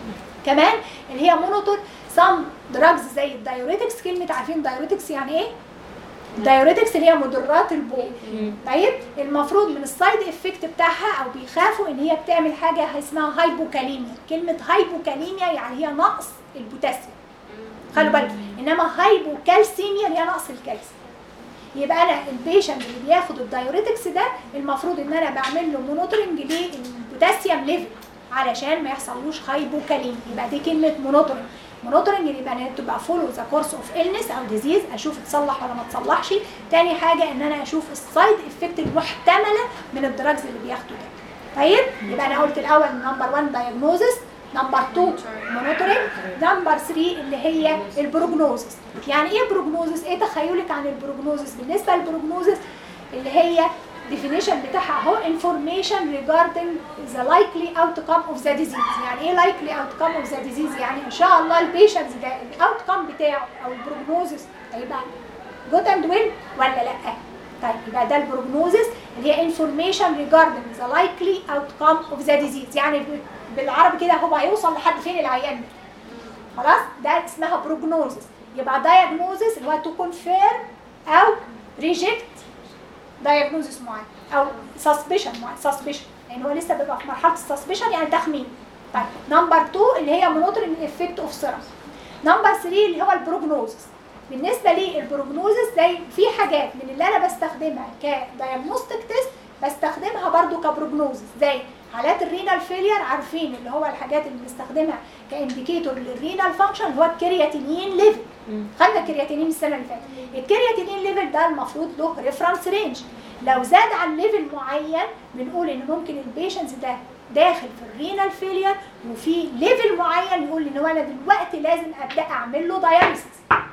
كمان اللي هي مونوتور سام دراجز زي الدايوريتكس كلمه عارفين دايوريتكس يعني ايه الدايوريتكس اللي هي مضرات البول طيب المفروض من السايد افكت بتاعها او بيخافوا ان هي بتعمل حاجه اسمها هايبوكاليميا كلمه هايبوكاليميا يعني هي نقص البوتاسيوم خلوا بالكم انما هايبوكالسيميا اللي هي نقص الكالسيوم يبقى انا البيشنت اللي بياخد الدايوريتكس ده المفروض ان انا بعمل له مونيتورنج للبوتاسيوم ليفل علشان ما يحصلوش هايبوكاليميا يبقى دي كلمه مونيتورنج مونيتورنج يبقى انا تبقى فولو ذا كورس اوف illness او ديزيز اشوف اتصلح ولا ما اتصلحش تاني حاجه ان انا اشوف السايد افكت المحتمله من الدراجز اللي بياخده ده طيب يبقى انا قلت الاول نمبر 1 دايجنوزس نمبر 2 مونيتورنج نمبر 3 اللي هي البروجنوزس يعني ايه بروجنوزس ايه تخيلك عن البروجنوزس بالنسبه للبروجنوزس اللي هي definition بتاعها اهو information regarding the likely outcome of the disease يعني ايه likely outcome of the disease يعني ان شاء الله البيشنت ده الاوتكم بتاعه او البروجنوزس هيبقى good and well ولا لا طيب يبقى ده البروجنوزس اللي هي information regarding the likely outcome of the disease يعني بالعربي كده هو هيوصل لحد فين العيان ده خلاص ده اسمها بروجنوزس يبقى diagnosis اللي هو to confirm او reject diagnosis معين او suspicion معين suspicion يعني هو لسه بيبقى في مرحله السسبشن يعني تخمين طيب نمبر 2 اللي هي مونيتورنج افكت اوف سيرم نمبر 3 اللي هو البروجنوزس بالنسبه لي البروجنوزس زي في حاجات من اللي انا بستخدمها كدايجنوستيك تيست بستخدمها برضو كبروجنوزس زي حالات الرينال فيلير عارفين اللي هو الحاجات اللي بنستخدمها كانديكيتور للرينال فانكشن هو الكرياتينين ليفل خدنا الكرياتينين السنه اللي فاتت الكرياتينين ليفل ده المفروض له ريفرنس رينج لو زاد عن ليفل معين بنقول ان ممكن البيشنت ده داخل في الرينال فيلير وفي ليفل معين يقول ان هو انا دلوقتي لازم ابدا اعمل له داياليسيس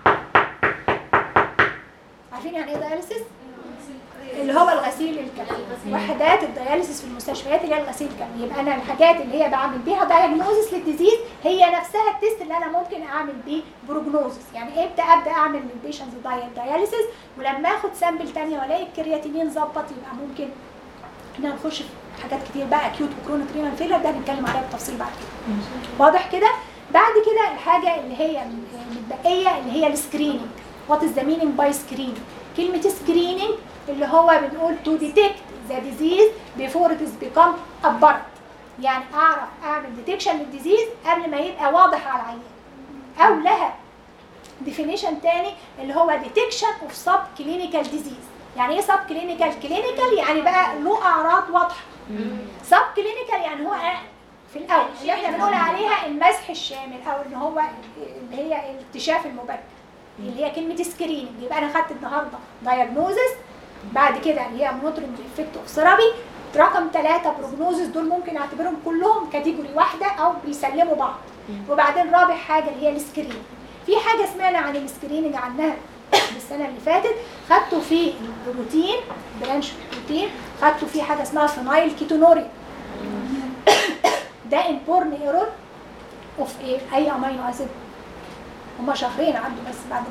عارفين يعني ايه داياليسيس اللي هو الغسيل الكلوي وحدات الدياليسيس في المستشفيات اللي هي الغسيل الكلوي يبقى انا الحاجات اللي هي بعمل بيها دايجنوزس للديزيز هي نفسها التيست اللي انا ممكن اعمل بيه بروجنوزس يعني امتى ابدا اعمل للبيشنتس داياليسيس ولما اخد سامبل ثانيه والاقي الكرياتينين ظبط يبقى ممكن احنا نخش في حاجات كتير بقى اكيوت وكرونيك رينال فيلر ده هنتكلم عليها بالتفصيل بعد كده واضح كده بعد كده الحاجه اللي هي متبقيه اللي هي السكريننج وات از ذا مينينج باي سكريننج كلمه سكريننج اللي هو بنقول تو ديتكت ذا ديزيز بيفور ات از بيكم ابرت يعني اعرف اعمل ديتكشن للديزيز قبل ما يبقى واضح على العيان او لها ديفينيشن تاني اللي هو ديتكشن اوف سب كلينيكال ديزيز يعني ايه سب كلينيكال كلينيكال يعني بقى له اعراض واضحه سب كلينيكال يعني هو في الاول اللي احنا بنقول عليها المسح الشامل او ان هو اللي هي الاكتشاف المبكر اللي هي كلمه سكريننج يبقى انا خدت النهارده دايجنوزس بعد كده اللي هي مونيتورنج افكت اوف ثيرابي رقم ثلاثة بروجنوزس دول ممكن اعتبرهم كلهم كاتيجوري واحدة او بيسلموا بعض وبعدين رابع حاجة اللي هي السكريننج في حاجة سمعنا عن السكريننج عنها السنة اللي فاتت خدته في البروتين برانش البروتين خدته في حاجة اسمها فينايل كيتونوريا ده امبورن ايرور اوف ايه اي امينو اسيد هما شهرين عدوا بس بعد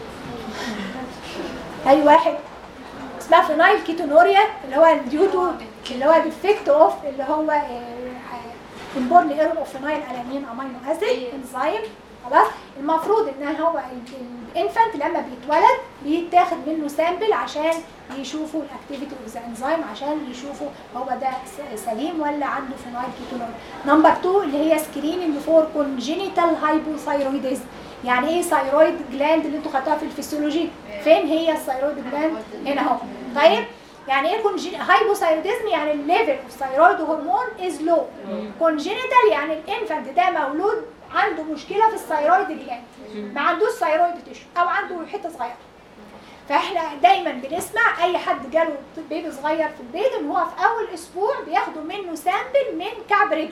ما اي واحد اسمها فينايل كيتونوريا اللي هو ديو تو اللي هو ديفكت اوف اللي هو امبورن ايرور اوف فينايل الانين امينو اسيد انزيم خلاص المفروض ان هو الانفانت لما بيتولد بيتاخد منه سامبل عشان يشوفوا الاكتيفيتي اوف ذا انزيم عشان يشوفوا هو ده س- سليم ولا عنده فينايل كيتونوريا نمبر 2 اللي هي سكريننج فور كونجينيتال هايبوثايرويدزم يعني ايه ثايرويد جلاند اللي انتوا خدتوها في الفسيولوجي فين هي الثايرويد جلاند هنا اهو طيب يعني ايه هايبوثايروديزم يعني الليفل اوف ثايرويد هرمون از لو كونجينيتال يعني الانفانت ده مولود عنده مشكله في الثايرويد جلاند ما عندوش ثايرويد تيشو او عنده حته صغيره فاحنا دايما بنسمع اي حد جاله بيبي صغير في البيت ان هو في اول اسبوع بياخدوا منه سامبل من كعب رجله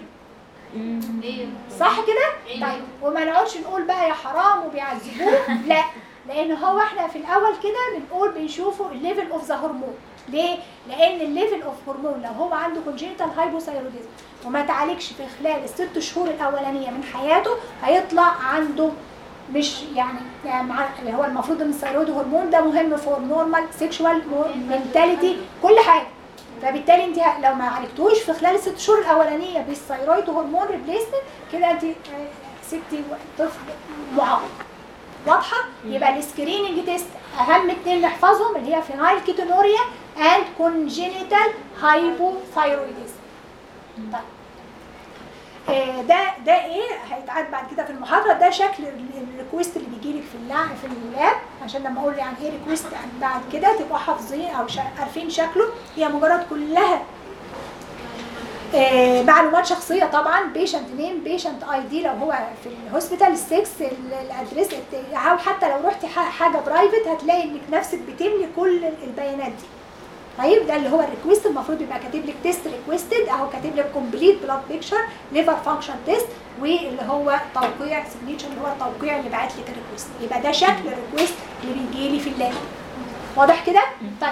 صح كده؟ طيب وما نقعدش نقول بقى يا حرام وبيعذبوه لا لان هو احنا في الاول كده بنقول بنشوفوا الليفل اوف ذا هرمون ليه؟ لان الليفل اوف هرمون لو هو عنده كونجينيتال هايبوثايروديزم وما تعالجش في خلال الست شهور الاولانيه من حياته هيطلع عنده مش يعني, يعني مع اللي هو المفروض ان الثايرويد هرمون ده مهم فور نورمال سيكشوال منتاليتي كل حاجه فبالتالي انت لو ما عالجتوش في خلال الست شهور الاولانيه بالثايرويد هرمون ريبليسمنت كده انت آه، سبتي طفل معاق واضحه يبقى السكريننج تيست اهم اتنين نحفظهم اللي هي فينايل كيتونوريا اند كونجينيتال هايبوثايرويدزم طيب آه، ده ده ايه هيتعاد بعد كده في المحاضره ده شكل ال- الريكوست اللي بيجي لك في اللعب في اللاب عشان لما اقول يعني ايه ريكوست بعد كده تبقوا حافظين او شا- عارفين شكله هي مجرد كلها آه، معلومات شخصيه طبعا بيشنت نيم بيشنت اي دي لو هو في الهوسبيتال السكس الادريس او حتى لو رحتي ح- حاجه برايفت هتلاقي انك نفسك بتملي كل البيانات دي طيب ده اللي هو الريكوست المفروض يبقى كاتب لك تيست ريكوستد اهو كاتب لك كومبليت بلاد بيكتشر ليفر فانكشن تيست واللي هو توقيع سيجنيتشر اللي هو التوقيع اللي بعت لك الريكوست يبقى ده شكل الريكوست اللي بيجي لي في اللاب واضح كده؟ طيب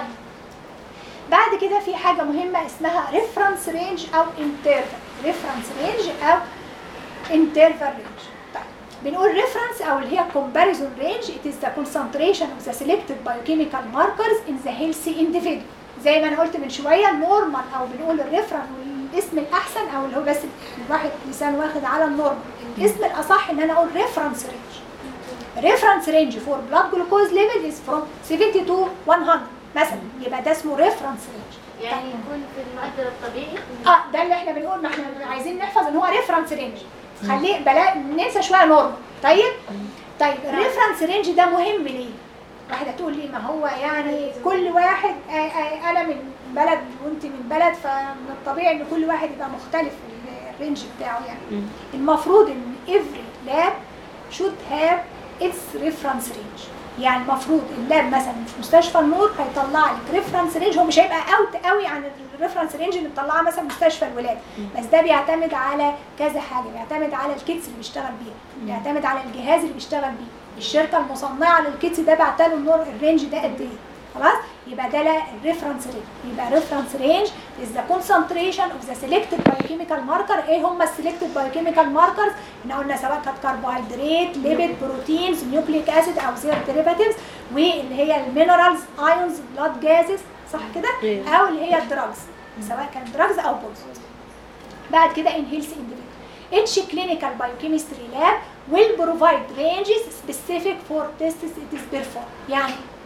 بعد كده في حاجه مهمه اسمها ريفرنس رينج او انترفال ريفرنس رينج او انترفال رينج طيب بنقول ريفرنس او اللي هي comparison range it is the concentration of the selected biochemical markers in the healthy individual زي ما انا قلت من شويه النورمال او بنقول الريفرنس والاسم الاحسن او اللي هو بس الواحد لسان واخد على النورمال الاسم الاصح ان انا اقول ريفرنس رينج ريفرنس رينج فور بلاد جلوكوز ليفل از فروم 70 تو 100 مثلا يبقى ده اسمه ريفرنس رينج يعني يكون في المعدل الطبيعي اه ده اللي احنا بنقول ما احنا عايزين نحفظ ان هو ريفرنس رينج خليه بلا ننسى شويه نورمال طيب طيب الريفرنس رينج ده مهم ليه واحده تقول لي ما هو يعني كل واحد آه، آه، انا من بلد وانت من بلد فمن الطبيعي ان كل واحد يبقى مختلف ال- الرينج بتاعه يعني المفروض ان every lab should have its reference range يعني المفروض اللاب مثلا في مستشفى النور هيطلع لك ريفرنس رينج هو مش هيبقى اوت قوي عن الريفرنس رينج اللي بتطلعها مثلا مستشفى الولاد بس ده بيعتمد على كذا حاجه بيعتمد على الكيتس اللي بيشتغل بيها بيعتمد على الجهاز اللي بيشتغل بيه الشركه المصنعه للكيتس ده بعتله النور الرينج ده قد ايه خلاص يبقى ده لا الريفرنس رينج يبقى ريفرنس رينج از ذا concentration اوف ذا selected biochemical marker ايه هم السيلكتد biochemical ماركرز احنا قلنا سواء كانت كربوهيدرات ليبيد بروتينز نيوكليك اسيد او زير ديريفاتيفز واللي هي المينرالز ايونز بلاد جازز صح كده أيوة. او اللي هي الدراجز سواء كانت دراجز او بوزيت بعد كده in healthy individual each clinical biochemistry lab will provide ranges specific for tests it is performed يعني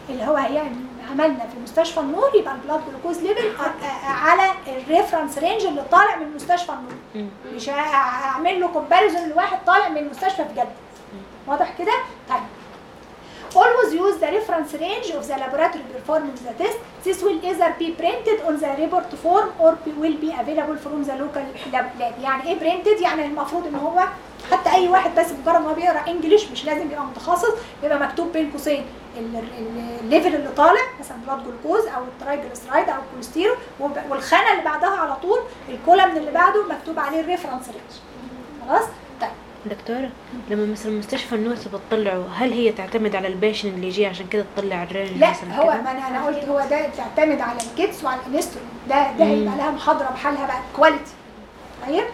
اللي هو هي عملنا في مستشفى النور يبقى البلاد جلوكوز ليفل على الريفرنس رينج اللي طالع من مستشفى النور مم. مش هعمل له كومباريزون لواحد طالع من المستشفى بجد واضح كده طيب always use the reference range of the laboratory performing the test this will either be printed on the report form or be- will be available from the local lab lab. يعني ايه printed يعني المفروض ان هو حتى اي واحد بس مجرد ما هو بيقرا انجلش مش لازم يبقى متخصص يبقى مكتوب بين قوسين ال- ال- الليفل اللي طالع مثلا بلاد جلوكوز او الترايجليسرايد او الكوليسترول وب- والخانه اللي بعدها على طول الكولمن اللي بعده مكتوب عليه الريفرنس رينج خلاص طيب دكتورة لما مثلا مستشفى النور تبى تطلعه هل هي تعتمد على البيشن اللي يجي عشان كده تطلع الرينج لا مثلا هو كده؟ ما انا انا قلت هو ده تعتمد على الكيتس وعلى الانسترومنت ده ده هيبقى لها محاضره بحالها بقى كواليتي طيب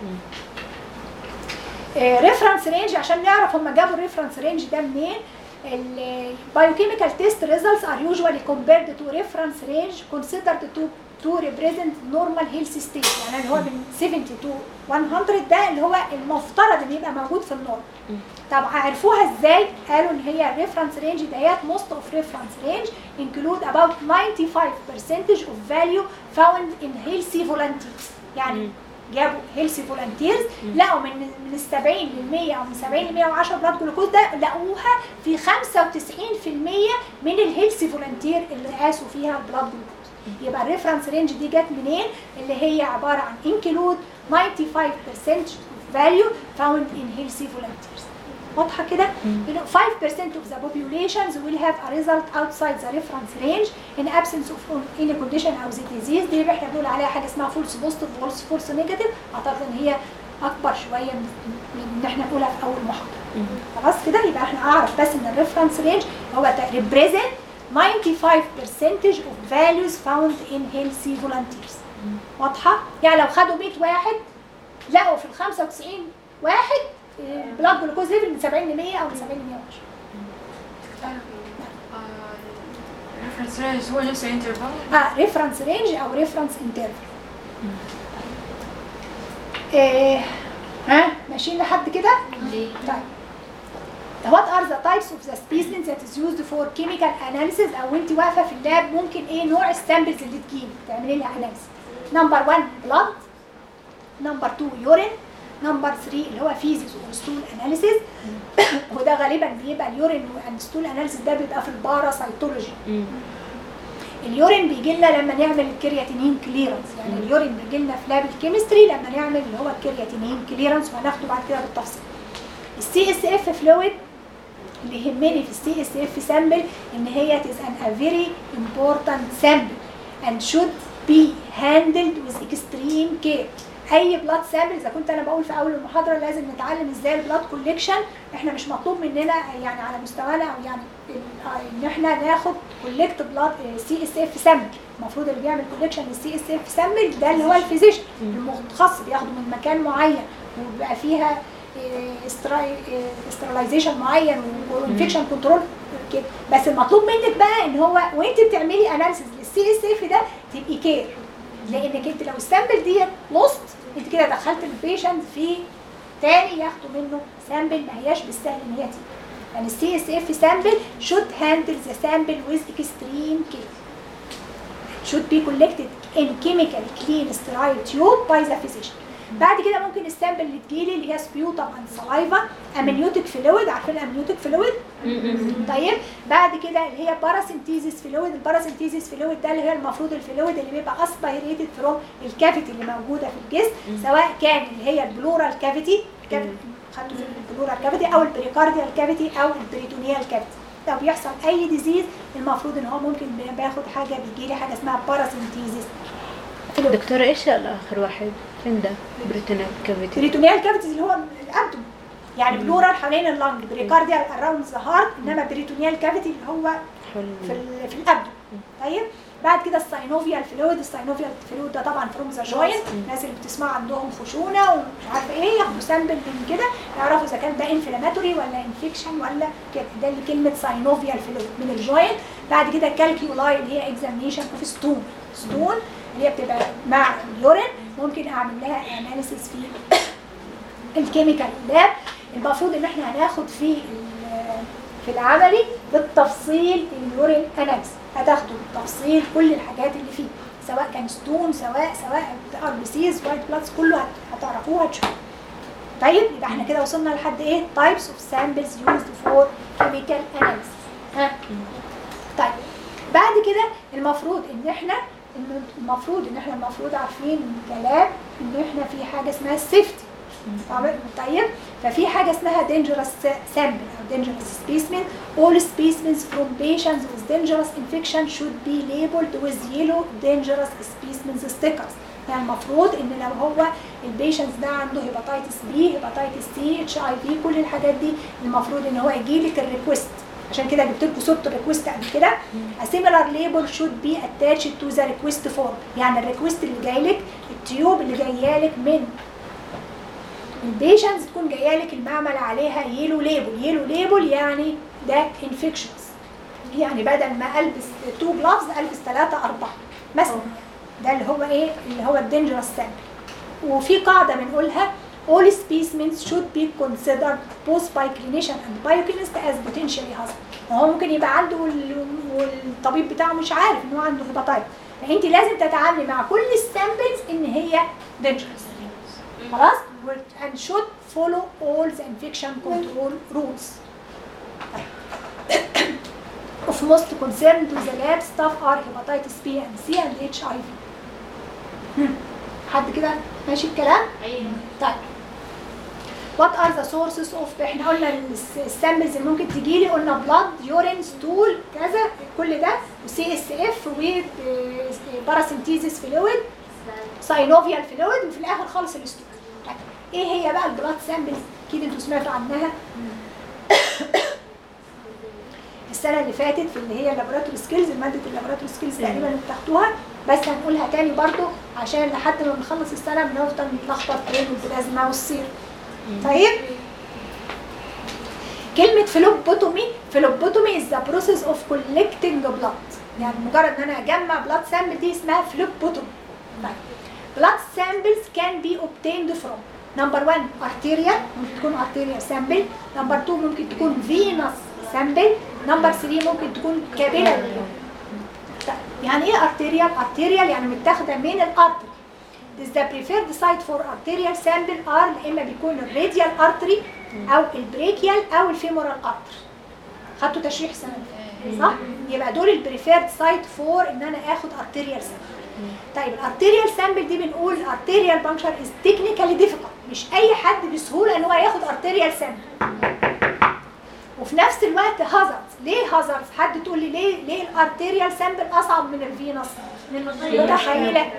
ريفرنس رينج عشان نعرف هم جابوا الريفرنس رينج ده منين البايوكيميكال تيست ريزلتس ار يوجوالي compared تو ريفرنس رينج considered to to represent normal health state يعني اللي هو من 70 to 100 ده اللي هو المفترض ان يبقى موجود في النورم طب عرفوها ازاي؟ قالوا ان هي الريفرنس رينج ديت most of reference range include about 95% of value found in healthy volunteers يعني مم. جابوا healthy volunteers لقوا من من ال 70 لل 100 او من 70 ل 110 بلاد جلوكوز ده لقوها في 95% من الهيلثي فولنتير اللي قاسوا فيها البلاد جلوكوز يبقى الريفرنس رينج دي جت منين؟ اللي هي عباره عن include 95% of value found in healthy volunteers واضحه كده؟ You know, 5% of the populations will have a result outside the reference range in absence of any condition او the disease دي اللي احنا بنقول عليها حاجه اسمها فولس بوزيتيف فولس فولس نيجاتيف اعتقد ان هي اكبر شويه من من ان احنا نقولها في اول محاضره خلاص كده يبقى احنا اعرف بس ان الريفرنس رينج هو represent 95% of values found in healthy volunteers واضحه؟ يعني لو خدوا 100 واحد لقوا في ال 95 واحد البلاد جلوكوز ليفل من 70 ل 100 او من 70 ل 110 ريفرنس رينج هو نفس الانترفال اه ريفرنس رينج او ريفرنس انترفال إيه ها ماشيين لحد كده؟ طيب What are the types of the specimens that is used for chemical analysis او انت واقفه في اللاب ممكن ايه نوع السامبلز اللي تجيلي تعملي لها analysis نمبر 1 blood نمبر 2 يورين نمبر 3 اللي هو فيزيس وستول اناليسيس وده غالبا بيبقى اليورين والستول اناليسيس ده بيبقى في الباراسيتولوجي مم. اليورين بيجي لنا لما نعمل الكرياتينين كليرنس يعني اليورين بيجي لنا في لاب الكيمستري لما نعمل اللي هو الكرياتينين كليرنس وهناخده بعد كده بالتفصيل السي اس اف فلويد اللي يهمني في السي اس اف سامبل ان هي is an a very important sample and should be handled with extreme care اي بلاد سامبل اذا كنت انا بقول في اول المحاضره لازم نتعلم ازاي البلاد كوليكشن احنا مش مطلوب مننا يعني على مستوانا او يعني ال- ان احنا ناخد كوليكت بلاد سي اس اف سامبل المفروض اللي بيعمل كوليكشن للسي اس اف سامبل ده اللي هو الفيزيشن المتخصص بياخده من مكان معين وبيبقى فيها استرلايزيشن معين وانفكشن كنترول كده بس المطلوب منك بقى ان هو وانت بتعملي اناليسيس للسي اس اف ده تبقي كير لانك انت لو السامبل ديت لوست انت كده دخلت البيشنت في تاني ياخدوا منه سامبل ما هياش بالسهل ان هي تيجي يعني السي اس اف سامبل should handle the sample with extreme care should be collected in chemically clean sterile tube by the physician بعد كده ممكن السامبل اللي تجيلي اللي هي سبيو طبعا سلايفا امنيوتيك فلويد عارفين الامنيوتيك فلويد طيب بعد كده اللي هي باراسينتيزيس فلويد الباراسينتيزيس فلويد ده اللي هي المفروض الفلويد اللي بيبقى اسبيريتد فروم الكافيتي اللي موجوده في الجسم سواء كان اللي هي البلورال كافيتي خدتوا في البلورال كافيتي او البريكارديال كافيتي او البريتونيال كافيتي لو بيحصل اي ديزيز المفروض ان هو ممكن باخد حاجه بيجي لي حاجه اسمها باراسينتيزيس فلويد دكتورة ايش الاخر واحد؟ فين ده؟ بريتونيال كافيتي بريتونيال كافيتيز اللي هو الابدوم يعني بلورال حوالين اللنج بريكارديال اراوند ذا هارت انما بريتونيال كافيتي اللي هو في ال- في الابدوم طيب بعد كده الساينوفيال فلويد الساينوفيال فلويد ده طبعا فروم ذا جوينت الناس اللي بتسمع عندهم خشونه ومش عارفه ايه ياخدوا سامبل من كده يعرفوا اذا كان ده انفلاماتوري ولا انفكشن ولا كده ده اللي كلمه ساينوفيال فلويد من الجوينت بعد كده الكالكيولاي اللي هي اكزامينشن اوف ستون ستون اللي هي بتبقى مع اليورين ممكن اعمل لها اناليسيس في الكيميكال لاب المفروض ان احنا هناخد في في العملي بالتفصيل اليورين اناليس هتاخدوا بالتفصيل كل الحاجات اللي فيه سواء كان ستون سواء سواء ار بي سيز وايت بلادز كله هت- هتعرفوه هتشوفوه طيب يبقى احنا كده وصلنا لحد ايه types of samples used for chemical analysis ها طيب بعد كده المفروض ان احنا إن المفروض ان احنا المفروض عارفين من الكلام ان احنا في حاجه اسمها السيفتي طيب ففي حاجه اسمها dangerous sample او dangerous specimen all specimens from patients with dangerous infection should be labeled with yellow dangerous specimens stickers يعني المفروض ان لو هو البيشنتس ده عنده هيباتيتس بي هيباتيتس سي اتش اي في كل الحاجات دي المفروض ان هو يجي لك الريكوست عشان كده جبت لكم صوره الريكوست قبل كده a similar label should be attached to the request form يعني الريكوست اللي جاي لك التيوب اللي جايه لك من البيشنتس تكون جايه لك المعمل عليها يلو ليبل يلو ليبل يعني ده انفكشنز يعني بدل ما البس تو جلافز البس ثلاثه اربعه مثلا ده اللي هو ايه اللي هو الدينجرس سامبل وفي قاعده بنقولها all specimens should be considered both by clinician and biochemist as potentially hazard وهو ممكن يبقى عنده وال- والطبيب بتاعه مش عارف ان هو عنده هيباتايت فانت لازم تتعاملي مع كل السامبلز ان هي dangerous خلاص and should follow all the infection control rules of most concern to the lab staff are hepatitis B and C and HIV هم. حد كده ماشي الكلام؟ طيب What are the sources of احنا قلنا الس- السامبلز اللي ممكن تجي لي قلنا بلاد يورين ستول كذا كل ده وسي اس اف وباراسينتيزيس فلويد ساينوفيال فلويد وفي الاخر خالص الستول طيب ايه هي بقى البلاد سامبلز اكيد انتوا سمعتوا عنها السنه اللي فاتت في اللي هي اللابوراتوري سكيلز ماده اللابوراتوري سكيلز تقريبا اللي بتاخدوها بس هنقولها تاني برضو عشان لحد ما بنخلص السنه بنفضل نتلخبط بين البلازما والسير طيب كلمة فلوبوتومي فلوبوتومي is the process of collecting blood يعني مجرد ان انا اجمع blood sample دي اسمها فلوبوتومي طيب blood samples can be obtained from number one arterial ممكن تكون arterial sample number two ممكن تكون venous sample number three ممكن تكون capillary طيب، يعني ايه arterial arterial يعني متاخده من الارتري is the preferred site for arterial sample are يا اما بيكون الراديال artery او البريكيال او الفيمورال artery خدتوا تشريح سنه صح يبقى دول البريفيرد سايت فور ان انا اخد arterial sample طيب الارتيريال سامبل دي بنقول الارتيريال بانكشر از تكنيكالي ديفيكولت مش اي حد بسهوله ان هو ياخد ارتيريال سامبل وفي نفس الوقت هازارds ليه هازاردز حد تقول لي ليه ليه الارتيريال سامبل اصعب من الفينوس متخيله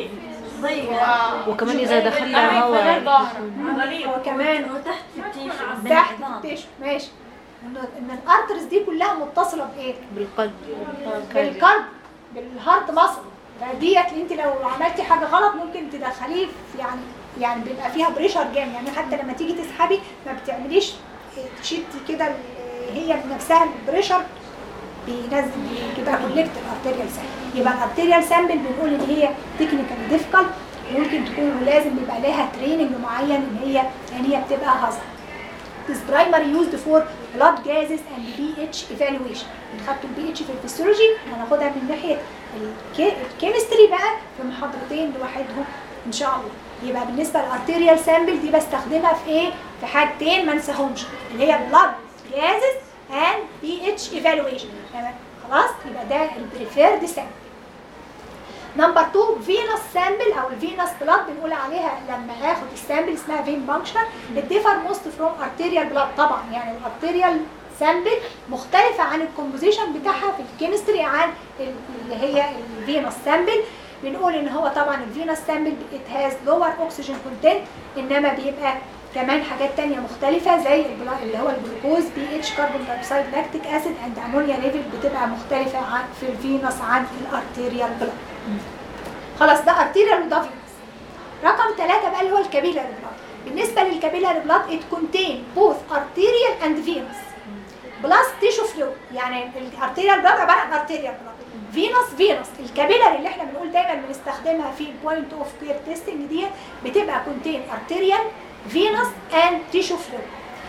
وكمان اذا دخلنا هواء وكمان وتحت التيشيرت تحت التيشو ماشي ان إن الارترز دي كلها متصله بايه بالقلب بالقلب بالهارت ماسل فديت انت لو عملتي حاجه غلط ممكن تدخليه في يعني يعني بيبقى فيها بريشر جامد يعني حتى لما تيجي تسحبي ما بتعمليش تشيتي كده ال- هي بنفسها البريشر بينزل بيبقى كولكت الارتيريال سامبل يبقى الارتيريال سامبل بنقول ان هي تكنيكال ديفيكالت ممكن تكون ولازم بيبقى لها تريننج معين ان هي يعني هي بتبقى هازارد is primarily used for blood gases and pH evaluation خدتوا البي اتش في الفسيولوجي هناخدها من ناحيه الكي- الكيمستري بقى في محاضرتين لوحدهم ان شاء الله يبقى بالنسبه للارتيريال سامبل دي بستخدمها في ايه في حاجتين ما انساهمش اللي هي blood gases and pH evaluation تمام؟ خلاص يبقى ده البريفيرد سامبل نمبر 2 فينوس سامبل او الفينوس بلاد بنقول عليها لما اخد السامبل اسمها فين بانكشر الديفر موست فروم ارتيريال بلاد طبعا يعني الارتيريال سامبل مختلفه عن الكومبوزيشن بتاعها في الكيمستري عن ال- اللي هي الفينوس سامبل بنقول ان هو طبعا الفينوس سامبل ات هاز لور اوكسجين كونتنت انما بيبقى كمان حاجات تانية مختلفة زي البلا- اللي هو الجلوكوز بي اتش كربون دايوكسيد لاكتيك اسيد اند امونيا ليفل بتبقى مختلفة عن في الفينوس عن الارتيريال بلاد خلاص ده ارتيريال وده فينوس رقم ثلاثة بقى اللي هو الكابيلاري بلاد بالنسبة للكابيلاري بلاد it contain both arterial and venous بلس تيشو فلو يعني الارتيريال بلاد عبارة عن ارتيريال بلاد فينوس فينوس الكابيلاري اللي احنا بنقول دايما بنستخدمها في البوينت اوف كير تيستنج دي بتبقى كونتين ارتيريال فينوس اند تيشو فلو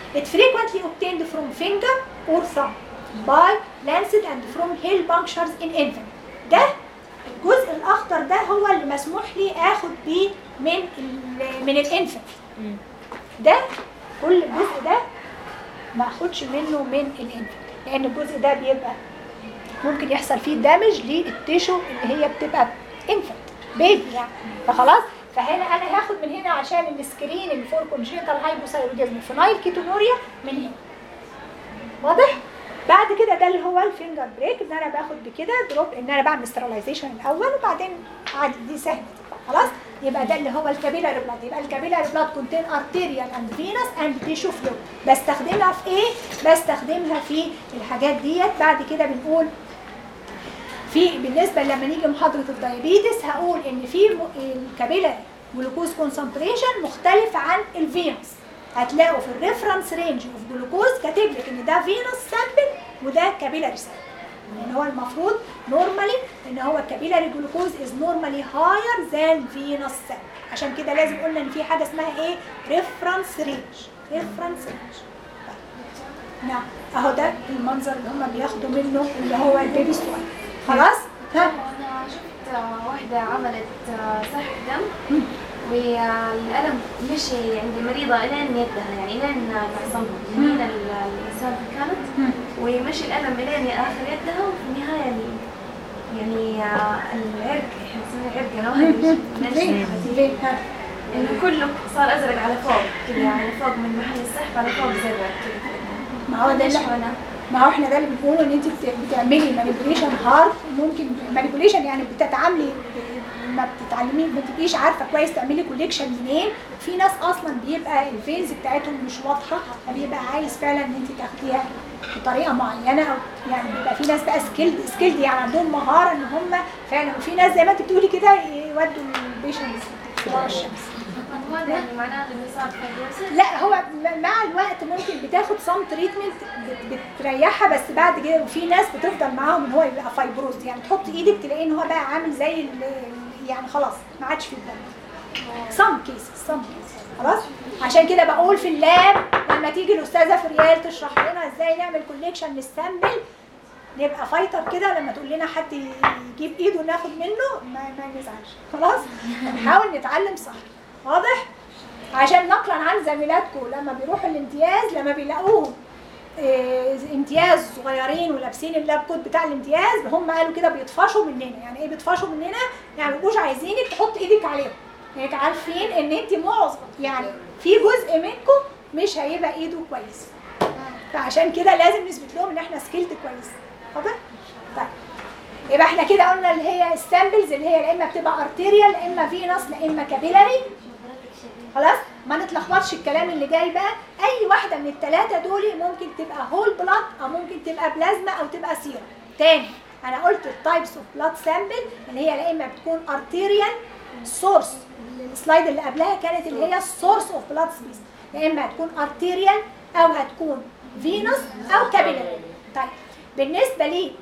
It frequently obtained from finger or thumb by lancet and from heel punctures in infant. ده الجزء الاخضر ده هو اللي مسموح لي اخد بيه من ال من الانفنت مم. ده كل الجزء ده ما اخدش منه من الانفنت لان الجزء ده بيبقى ممكن يحصل فيه دامج للتيشو اللي هي بتبقى انفنت بيبي يعني فخلاص فهنا انا هاخد من هنا عشان السكرين الفور كونجيتال هايبوثايروديزم فينايل كيتونوريا من هنا واضح بعد كده ده اللي هو الفينجر بريك ان انا باخد بكده دروب ان انا بعمل سترلايزيشن الاول وبعدين عادي دي سهله دي. خلاص يبقى ده اللي هو الكابيلاري بلاد يبقى الكابيلاري بلاد كونتين ارتيريال اند فينس اند تيشو فلو بستخدمها في ايه بستخدمها في الحاجات ديت بعد كده بنقول في بالنسبه لما نيجي محاضره الدايابيتس هقول ان في م- الكابيلاري جلوكوز كونسنتريشن مختلف عن الفينوس هتلاقوا في الريفرنس رينج اوف جلوكوز كاتب لك ان ده فينوس سامبل وده كابيلاري سامبل لان هو المفروض نورمالي ان هو الكابيلاري جلوكوز از نورمالي هاير ذان فينوس سامبل عشان كده لازم قلنا ان في حاجه اسمها ايه ريفرنس رينج ريفرنس رينج نعم اهو ده المنظر اللي هم بياخدوا منه اللي هو البيبي ستوين خلاص ها أنا شفت واحدة عملت سحب دم والألم مشي عند المريضة إلين يدها يعني إلين معصمها يمين ال- الإنسان كانت ومشي الألم إلين آخر يدها وفي النهاية يعني يعني آه، العرق احنا نسميه عرق أنا ليه ليه ها انه كله صار ازرق على فوق كذا يعني فوق من محل السحب على فوق زرق كذا ما هو ده ليش اللي وانا ما هو احنا ده اللي بنقوله ان انت بت- بتعملي مانيبيوليشن هارد ممكن مانيبيوليشن يعني بتتعاملي ب- ما بتتعلمي ما تبقيش عارفه كويس تعملي كوليكشن منين في ناس اصلا بيبقى الفينز بتاعتهم مش واضحه فبيبقى عايز فعلا ان انت تاخديها بطريقه معينه او يعني بيبقى في ناس بقى سكيلد سكيلد يعني عندهم مهاره ان هم فعلا وفي ناس زي ما انت بتقولي كده يودوا البيشنتس ورا الشمس هو هذا يعني معناه انه صار فايبروسيس لا هو م- مع الوقت ممكن بتاخد سام تريتمنت بتريحها بس بعد كده وفي ناس بتفضل معاهم ان هو يبقى فايبروز يعني تحط ايدك تلاقي ان هو بقى عامل زي ال- ال- يعني خلاص ما عادش في الدم سام كيس سام كيس خلاص عشان كده بقول في اللاب لما تيجي الاستاذه فريال تشرح لنا ازاي نعمل كوليكشن للسامبل نبقى فايتر كده لما تقول لنا حد يجيب ايده ناخد منه ما, ما نزعلش خلاص نحاول نتعلم صح واضح عشان نقلا عن زميلاتكم لما بيروحوا الامتياز لما بيلاقوهم إيه، امتياز صغيرين ولابسين اللاب كوت بتاع الامتياز هم قالوا كده بيطفشوا مننا يعني ايه بيطفشوا مننا يعني مش عايزينك تحط ايدك عليهم يعني عارفين ان انت معظم يعني في جزء منكم مش هيبقى ايده كويس فعشان كده لازم نثبت لهم ان احنا سكيلت كويس واضح طيب يبقى احنا كده قلنا اللي هي السامبلز اللي هي لا اما بتبقى ارتيريال لا اما فينس لا اما كابيلاري خلاص ما نتلخبطش الكلام اللي جاي بقى اي واحده من الثلاثه دول ممكن تبقى هول بلاد او ممكن تبقى بلازما او تبقى سيرم تاني انا قلت التايبس اوف بلاد سامبل اللي هي لا اما بتكون ارتيريال سورس السلايد اللي قبلها كانت اللي هي السورس اوف بلاد سبيس يا اما هتكون ارتيريال او هتكون فينوس او كابيلاري طيب بالنسبه لي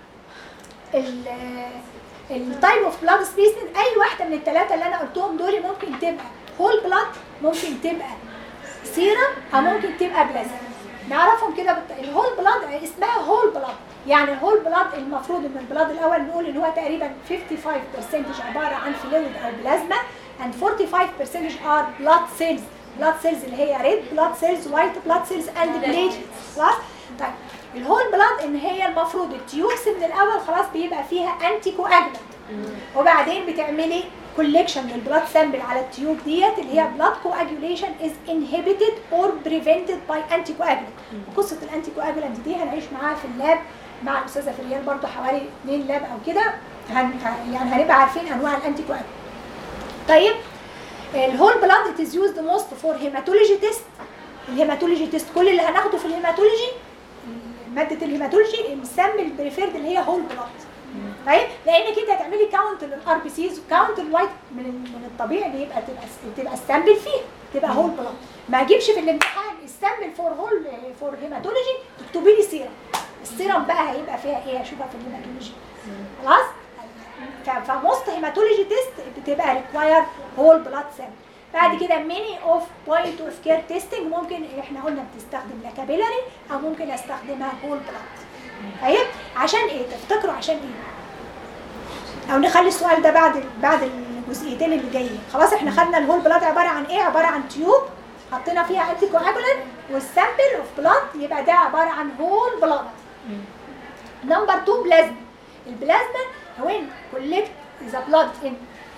التايب اوف بلاد سبيسمنت اي واحده من الثلاثه اللي انا قلتهم دول ممكن تبقى هول بلاد ممكن تبقى سيرم او ممكن تبقى بلازما نعرفهم كده بالت... الهول بلاد اسمها هول بلاد يعني الهول بلاد المفروض ان البلاد الاول نقول ان هو تقريبا 55% عباره عن فلويد او بلازما and 45% are blood cells blood cells اللي هي red blood cells white blood cells and platelets خلاص طيب الهول بلاد ان هي المفروض التيوبس من الاول خلاص بيبقى فيها انتي كواجلانت وبعدين بتعملي كوليكشن للبلاد سامبل على التيوب ديت اللي هي بلاد كواجوليشن از انهبيتد اور بريفنتد باي انتي كواجولانت قصه الانتي كواجولانت دي هنعيش معاها في اللاب مع الاستاذه فريال برضو حوالي اثنين لاب او كده هن يعني هنبقى عارفين انواع الانتي كواجولانت طيب الهول بلاد ات از يوزد موست فور هيماتولوجي تيست الهيماتولوجي تيست كل اللي هناخده في الهيماتولوجي ماده الهيماتولوجي السامبل بريفيرد اللي هي هول بلاد طيب لانك انت هتعملي كاونت للار بي سيز وكاونت الوايت من من الطبيعي ان يبقى تبقى تبقى السامبل فيه تبقى هول بلاد ما اجيبش في الامتحان السامبل فور هول فور هيماتولوجي تكتبي لي سيرم السيرم بقى هيبقى فيها ايه اشوفها في الهيماتولوجي خلاص فموست هيماتولوجي تيست بتبقى ريكواير هول بلاد سامبل بعد كده ميني اوف بوينت اوف كير تيستنج ممكن احنا قلنا بتستخدم لا كابيلاري او ممكن استخدمها هول بلاد طيب عشان ايه تفتكروا عشان ايه او نخلي السؤال ده بعد بعد الجزئيتين اللي جايين خلاص احنا خدنا الهول بلاد عباره عن ايه عباره عن تيوب حطينا فيها انتي كواجولانت والسامبل اوف بلاد يبقى ده عباره عن هول بلاد نمبر 2 بلازما البلازما وين كولكت ذا بلاد ان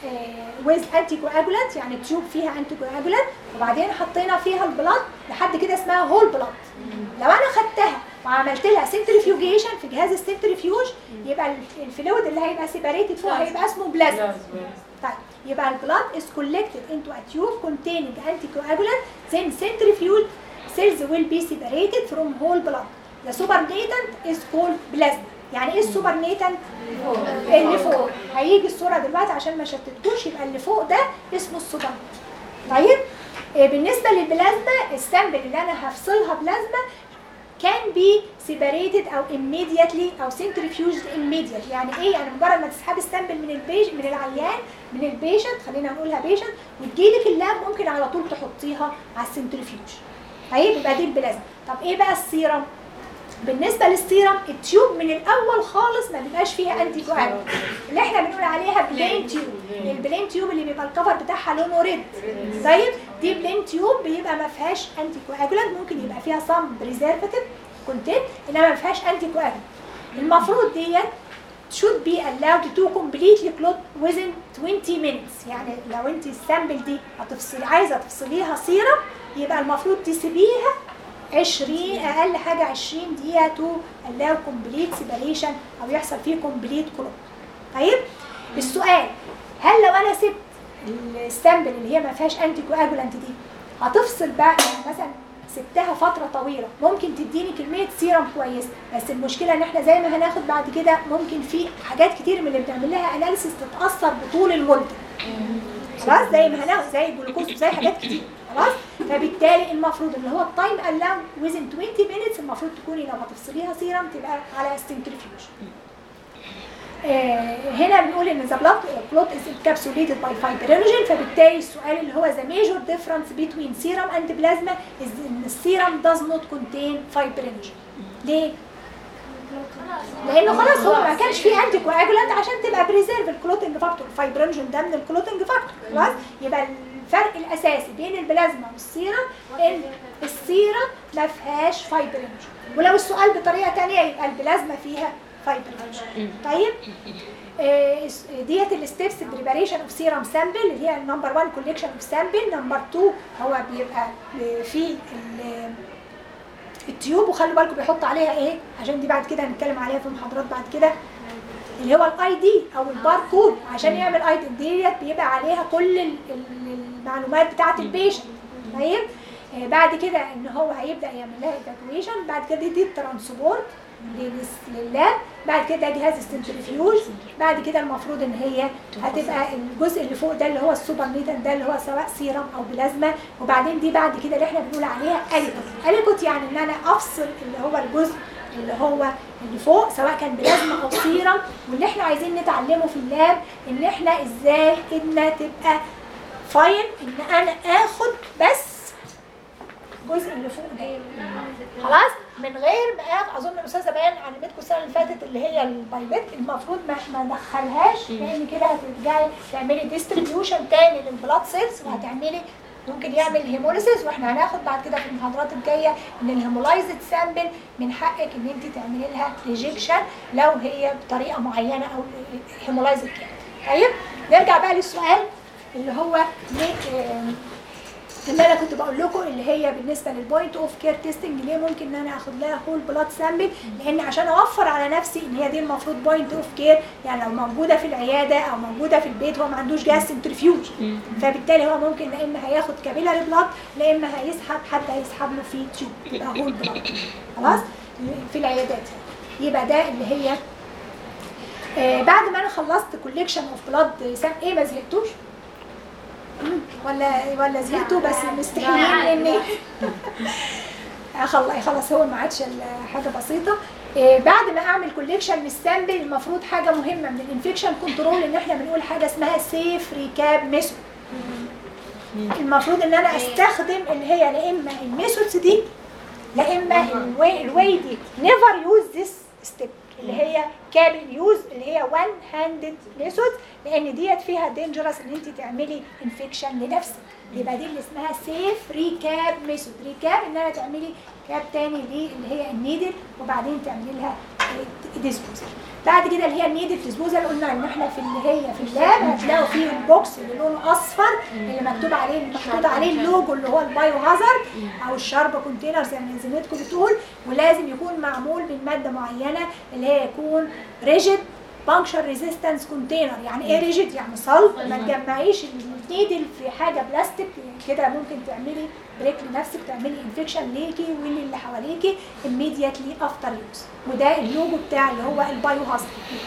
ويز انتي كواجولانت يعني تيوب فيها انتي كواجولانت وبعدين حطينا فيها البلاد لحد كده اسمها هول بلاد لو انا خدتها وعملت لها سنتريفيوجيشن في جهاز السنتريفيوج يبقى الفلويد اللي هيبقى سيبريتد فوق هيبقى اسمه بلازما طيب يبقى البلاد is collected into a tube containing anticoagulant then centrifuge cells will be separated from whole blood the supernatant is called plasma يعني ايه السوبرنيتنت اللي فوق هيجي الصوره دلوقتي عشان ما شتتوش يبقى اللي فوق ده اسمه السوبرنيتنت طيب إيه بالنسبه للبلازما السامبل اللي انا هفصلها بلازما can be separated او immediately او centrifuged immediately يعني ايه يعني مجرد ما تسحبي السامبل من البيج من العيان من البيشنت خلينا نقولها بيشنت وتجيلك اللاب ممكن على طول تحطيها على السنترفيوج طيب يبقى دي البلازما طب ايه بقى السيرم بالنسبه للسيرم التيوب من الاول خالص ما بيبقاش فيها انتي كواجولانت اللي احنا بنقول عليها بلين تيوب البلين تيوب اللي بيبقى الكفر بتاعها لونه ريد طيب دي بلين تيوب بيبقى ما فيهاش انتي كواجولانت ممكن يبقى فيها سم بريزرفاتيف كونتنت انما ما فيهاش انتي كواجولانت المفروض ديت should be allowed to completely clot within 20 minutes يعني لو انت السامبل دي هتفصلي عايزه تفصليها سيرم يبقى المفروض تسيبيها 20 اقل حاجه 20 دقيقه تو allow complete separation او يحصل فيه complete clot طيب السؤال هل لو انا سبت السامبل اللي هي ما فيهاش انتي كواجولانت دي هتفصل بقى يعني مثلا سبتها فتره طويله ممكن تديني كميه سيرم كويس بس المشكله ان احنا زي ما هناخد بعد كده ممكن في حاجات كتير من اللي بنعمل لها اناليسيس تتاثر بطول المده خلاص زي ما هناخد زي الجلوكوز وزي حاجات كتير خلاص فبالتالي المفروض اللي هو التايم الاو ويزن 20 مينتس المفروض تكوني لو هتفصليها سيرم تبقى على سنترفيوج آه هنا بنقول ان ذا بلاد بلوت از انكابسوليتد باي فايبرينوجين فبالتالي السؤال اللي هو ذا ميجور ديفرنس بين سيرم اند بلازما از ان السيرم does not contain فايبرينوجين ليه؟ لانه خلاص هو ما كانش فيه انتي كواجولانت عشان تبقى بريزيرف الكلوتنج فاكتور الفايبرينوجين ده من الكلوتنج فاكتور خلاص يبقى الفرق الاساسي بين البلازما والسيرم ان السيرم ما فيهاش فايبرينوجين ولو السؤال بطريقه ثانيه يبقى البلازما فيها فايبرينوجين طيب آه، ديت الستبس بريباريشن اوف سيرم سامبل اللي هي نمبر 1 كوليكشن اوف سامبل نمبر 2 هو بيبقى في التيوب وخلوا بالكم بيحط عليها ايه عشان دي بعد كده هنتكلم عليها في محاضرات بعد كده اللي هو الاي دي او الباركود عشان يعمل اي دي ديت بيبقى عليها كل ال- ال- المعلومات بتاعه البيشنت طيب آه، بعد كده ان هو هيبدا يعمل لها ايفاكويشن بعد كده دي الترانسبورت للس- لللاب بعد كده جهاز السنترفيوج بعد كده المفروض ان هي هتبقى الجزء اللي فوق ده اللي هو السوبر ميتال ده اللي هو سواء سيرم او بلازما وبعدين دي بعد كده اللي احنا بنقول عليها اليكوت اليكوت يعني ان انا افصل اللي هو الجزء اللي هو اللي فوق سواء كان بلازما او سيرم واللي احنا عايزين نتعلمه في اللاب ان احنا ازاي ايدنا تبقى فاين ان انا اخد بس الجزء اللي فوق ده خلاص من غير ما آخد اظن الاستاذه بيان علمتكم السنه اللي فاتت اللي هي البايبت المفروض ما ما ندخلهاش لان كده هترجعي تعملي ديستريبيوشن تاني للبلاد سيلز وهتعملي ممكن يعمل هيموليسيس واحنا هناخد بعد كده في المحاضرات الجايه ان الهيمولايزد سامبل من حقك ان انت تعملي لها ريجكشن لو هي بطريقه معينه او هيمولايزد كده طيب نرجع بقى للسؤال اللي هو ليه آم، اللي انا كنت بقول لكم اللي هي بالنسبه للبوينت اوف كير تيستنج ليه ممكن ان انا اخد لها هول بلاد سامبل لان عشان اوفر على نفسي ان هي دي المفروض بوينت اوف كير يعني لو موجوده في العياده او موجوده في البيت هو ما عندوش جهاز سنترفيوج فبالتالي هو ممكن لا اما هياخد كابيلاري بلاد لا اما هيسحب حتى هيسحب له في تيوب يبقى هول بلاد خلاص في العيادات يبقى ده اللي هي آه بعد ما انا خلصت كوليكشن اوف بلاد سام ايه ما زهقتوش؟ مم، ولا ولا زهقتوا بس مستحيين مني خلاص خلاص هو ما عادش ال- حاجه بسيطه إيه بعد ما اعمل كوليكشن من السامبل المفروض حاجه مهمه من الانفكشن كنترول ان احنا بنقول حاجه اسمها سيف ريكاب ميثود المفروض ان انا استخدم اللي هي لا اما الميثودز دي لا اما الواي الواي دي نيفر يوز ذس ستيب اللي هي كابل يوز اللي هي وان هاندد ميثود لان ديت فيها دينجرس ان انت تعملي انفكشن لنفسك يبقى دي اللي اسمها سيف ريكاب ميثود ريكاب ان انا تعملي كاب تاني ليه اللي هي النيدل وبعدين تعملي لها ديسبوزل بعد كده اللي هي النيدل ديسبوزل قلنا ان احنا في اللي هي في اللاب هتلاقوا فيه البوكس اللي لونه اصفر اللي مكتوب عليه محطوط عليه اللوجو اللي هو البايو هازارد او الشارب كونتينر زي ما زميلتكم بتقول ولازم يكون معمول من ماده معينه اللي هي يكون ريجيد بانكشر ريزيستنس كونتينر يعني ايه ريجيد يعني صلب ما تجمعيش النيدل في حاجه بلاستيك كده ممكن تعملي بريك لنفسك تعملي انفكشن ليكي واللي حواليكي immediately افتر يوز وده اللوجو بتاع اللي هو البايو هازارد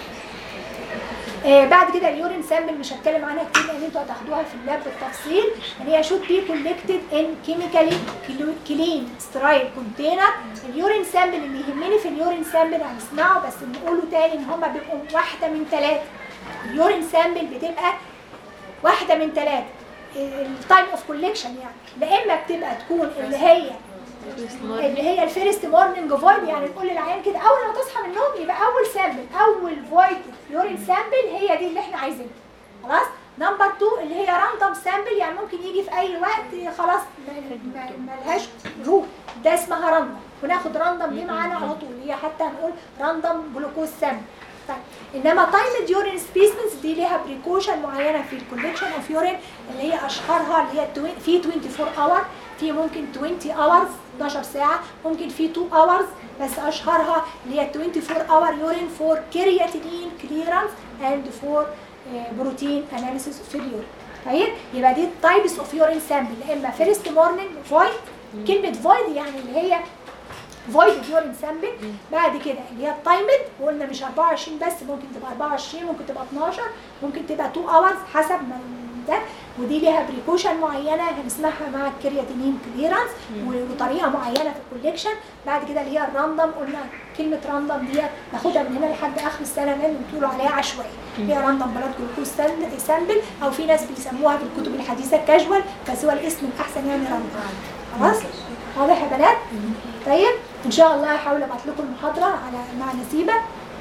آه بعد كده اليورين سامبل مش هتكلم عنها كتير لان انتوا هتاخدوها في اللاب بالتفصيل ان هي should be collected in chemically clean sterile container اليورين سامبل اللي يهمني في اليورين سامبل هنسمعه بس نقوله تاني ان هما بيبقوا واحده من ثلاثه اليورين سامبل بتبقى واحده من ثلاثه التايم اوف كوليكشن يعني لا اما بتبقى تكون اللي هي اللي هي الفيرست مورنينج فويد يعني نقول للعيان كده اول ما تصحى من النوم يبقى اول سامبل اول فويد يورين سامبل هي دي اللي احنا عايزينها خلاص نمبر 2 اللي هي راندوم سامبل يعني ممكن يجي في اي وقت خلاص ما- ما- ملهاش روح ده اسمها راندوم وناخد راندوم دي معانا على طول اللي هي حتى هنقول راندوم جلوكوز سامبل طيب انما تايم يورين سبيسمنز دي ليها بريكوشن معينه في الكوليكشن اوف يورين اللي هي اشهرها اللي هي التوين- في 24 اور في ممكن 20 اورز 12 ساعه ممكن في 2 اورز بس اشهرها اللي هي 24 اور يورين فور كرياتينين كليرنس اند فور بروتين اناليسيس في اليورين طيب يبقى دي تايبس اوف يورين سامبل يا اما فيرست مورنينج فويد كلمه فويد يعني اللي هي فويد يورين سامبل بعد كده اللي هي التايمد وقلنا مش 24 بس ممكن تبقى 24 ممكن تبقى 12 ممكن تبقى 2 اورز حسب ما ده ودي ليها بريكوشن معينه هنسمعها مع الكرياتينين كليرنس وطريقه معينه في الكوليكشن بعد كده اللي هي الراندوم قلنا كلمه راندوم دي ناخدها من هنا لحد اخر السنه لان بتقولوا عليها عشوائي هي راندوم بلاد جلوكوز سامبل او في ناس بيسموها في الكتب الحديثه كاجوال بس هو الاسم الاحسن يعني راندوم خلاص واضح يا بنات طيب ان شاء الله هحاول ابعت لكم المحاضره على مع نسيبه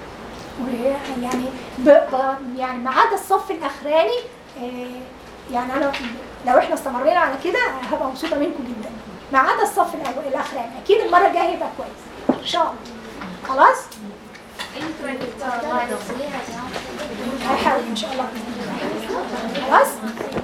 ويعني ب... ب... يعني ما عدا الصف الاخراني آه، يعني انا لو احنا استمرينا على كده هبقى مبسوطه منكم جدا ما عدا الصف الأول- الاخراني اكيد المره الجايه هيبقى كويس ان شاء الله خلاص انتوا يا دكتور الله يسلمك هحاول ان شاء الله بإذن الله. خلاص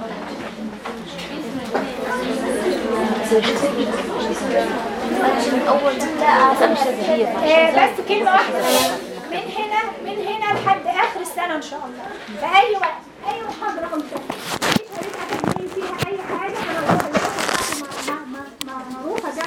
اول آه، بس كلمه واحده من هنا من هنا لحد اخر السنه ان شاء الله في اي وقت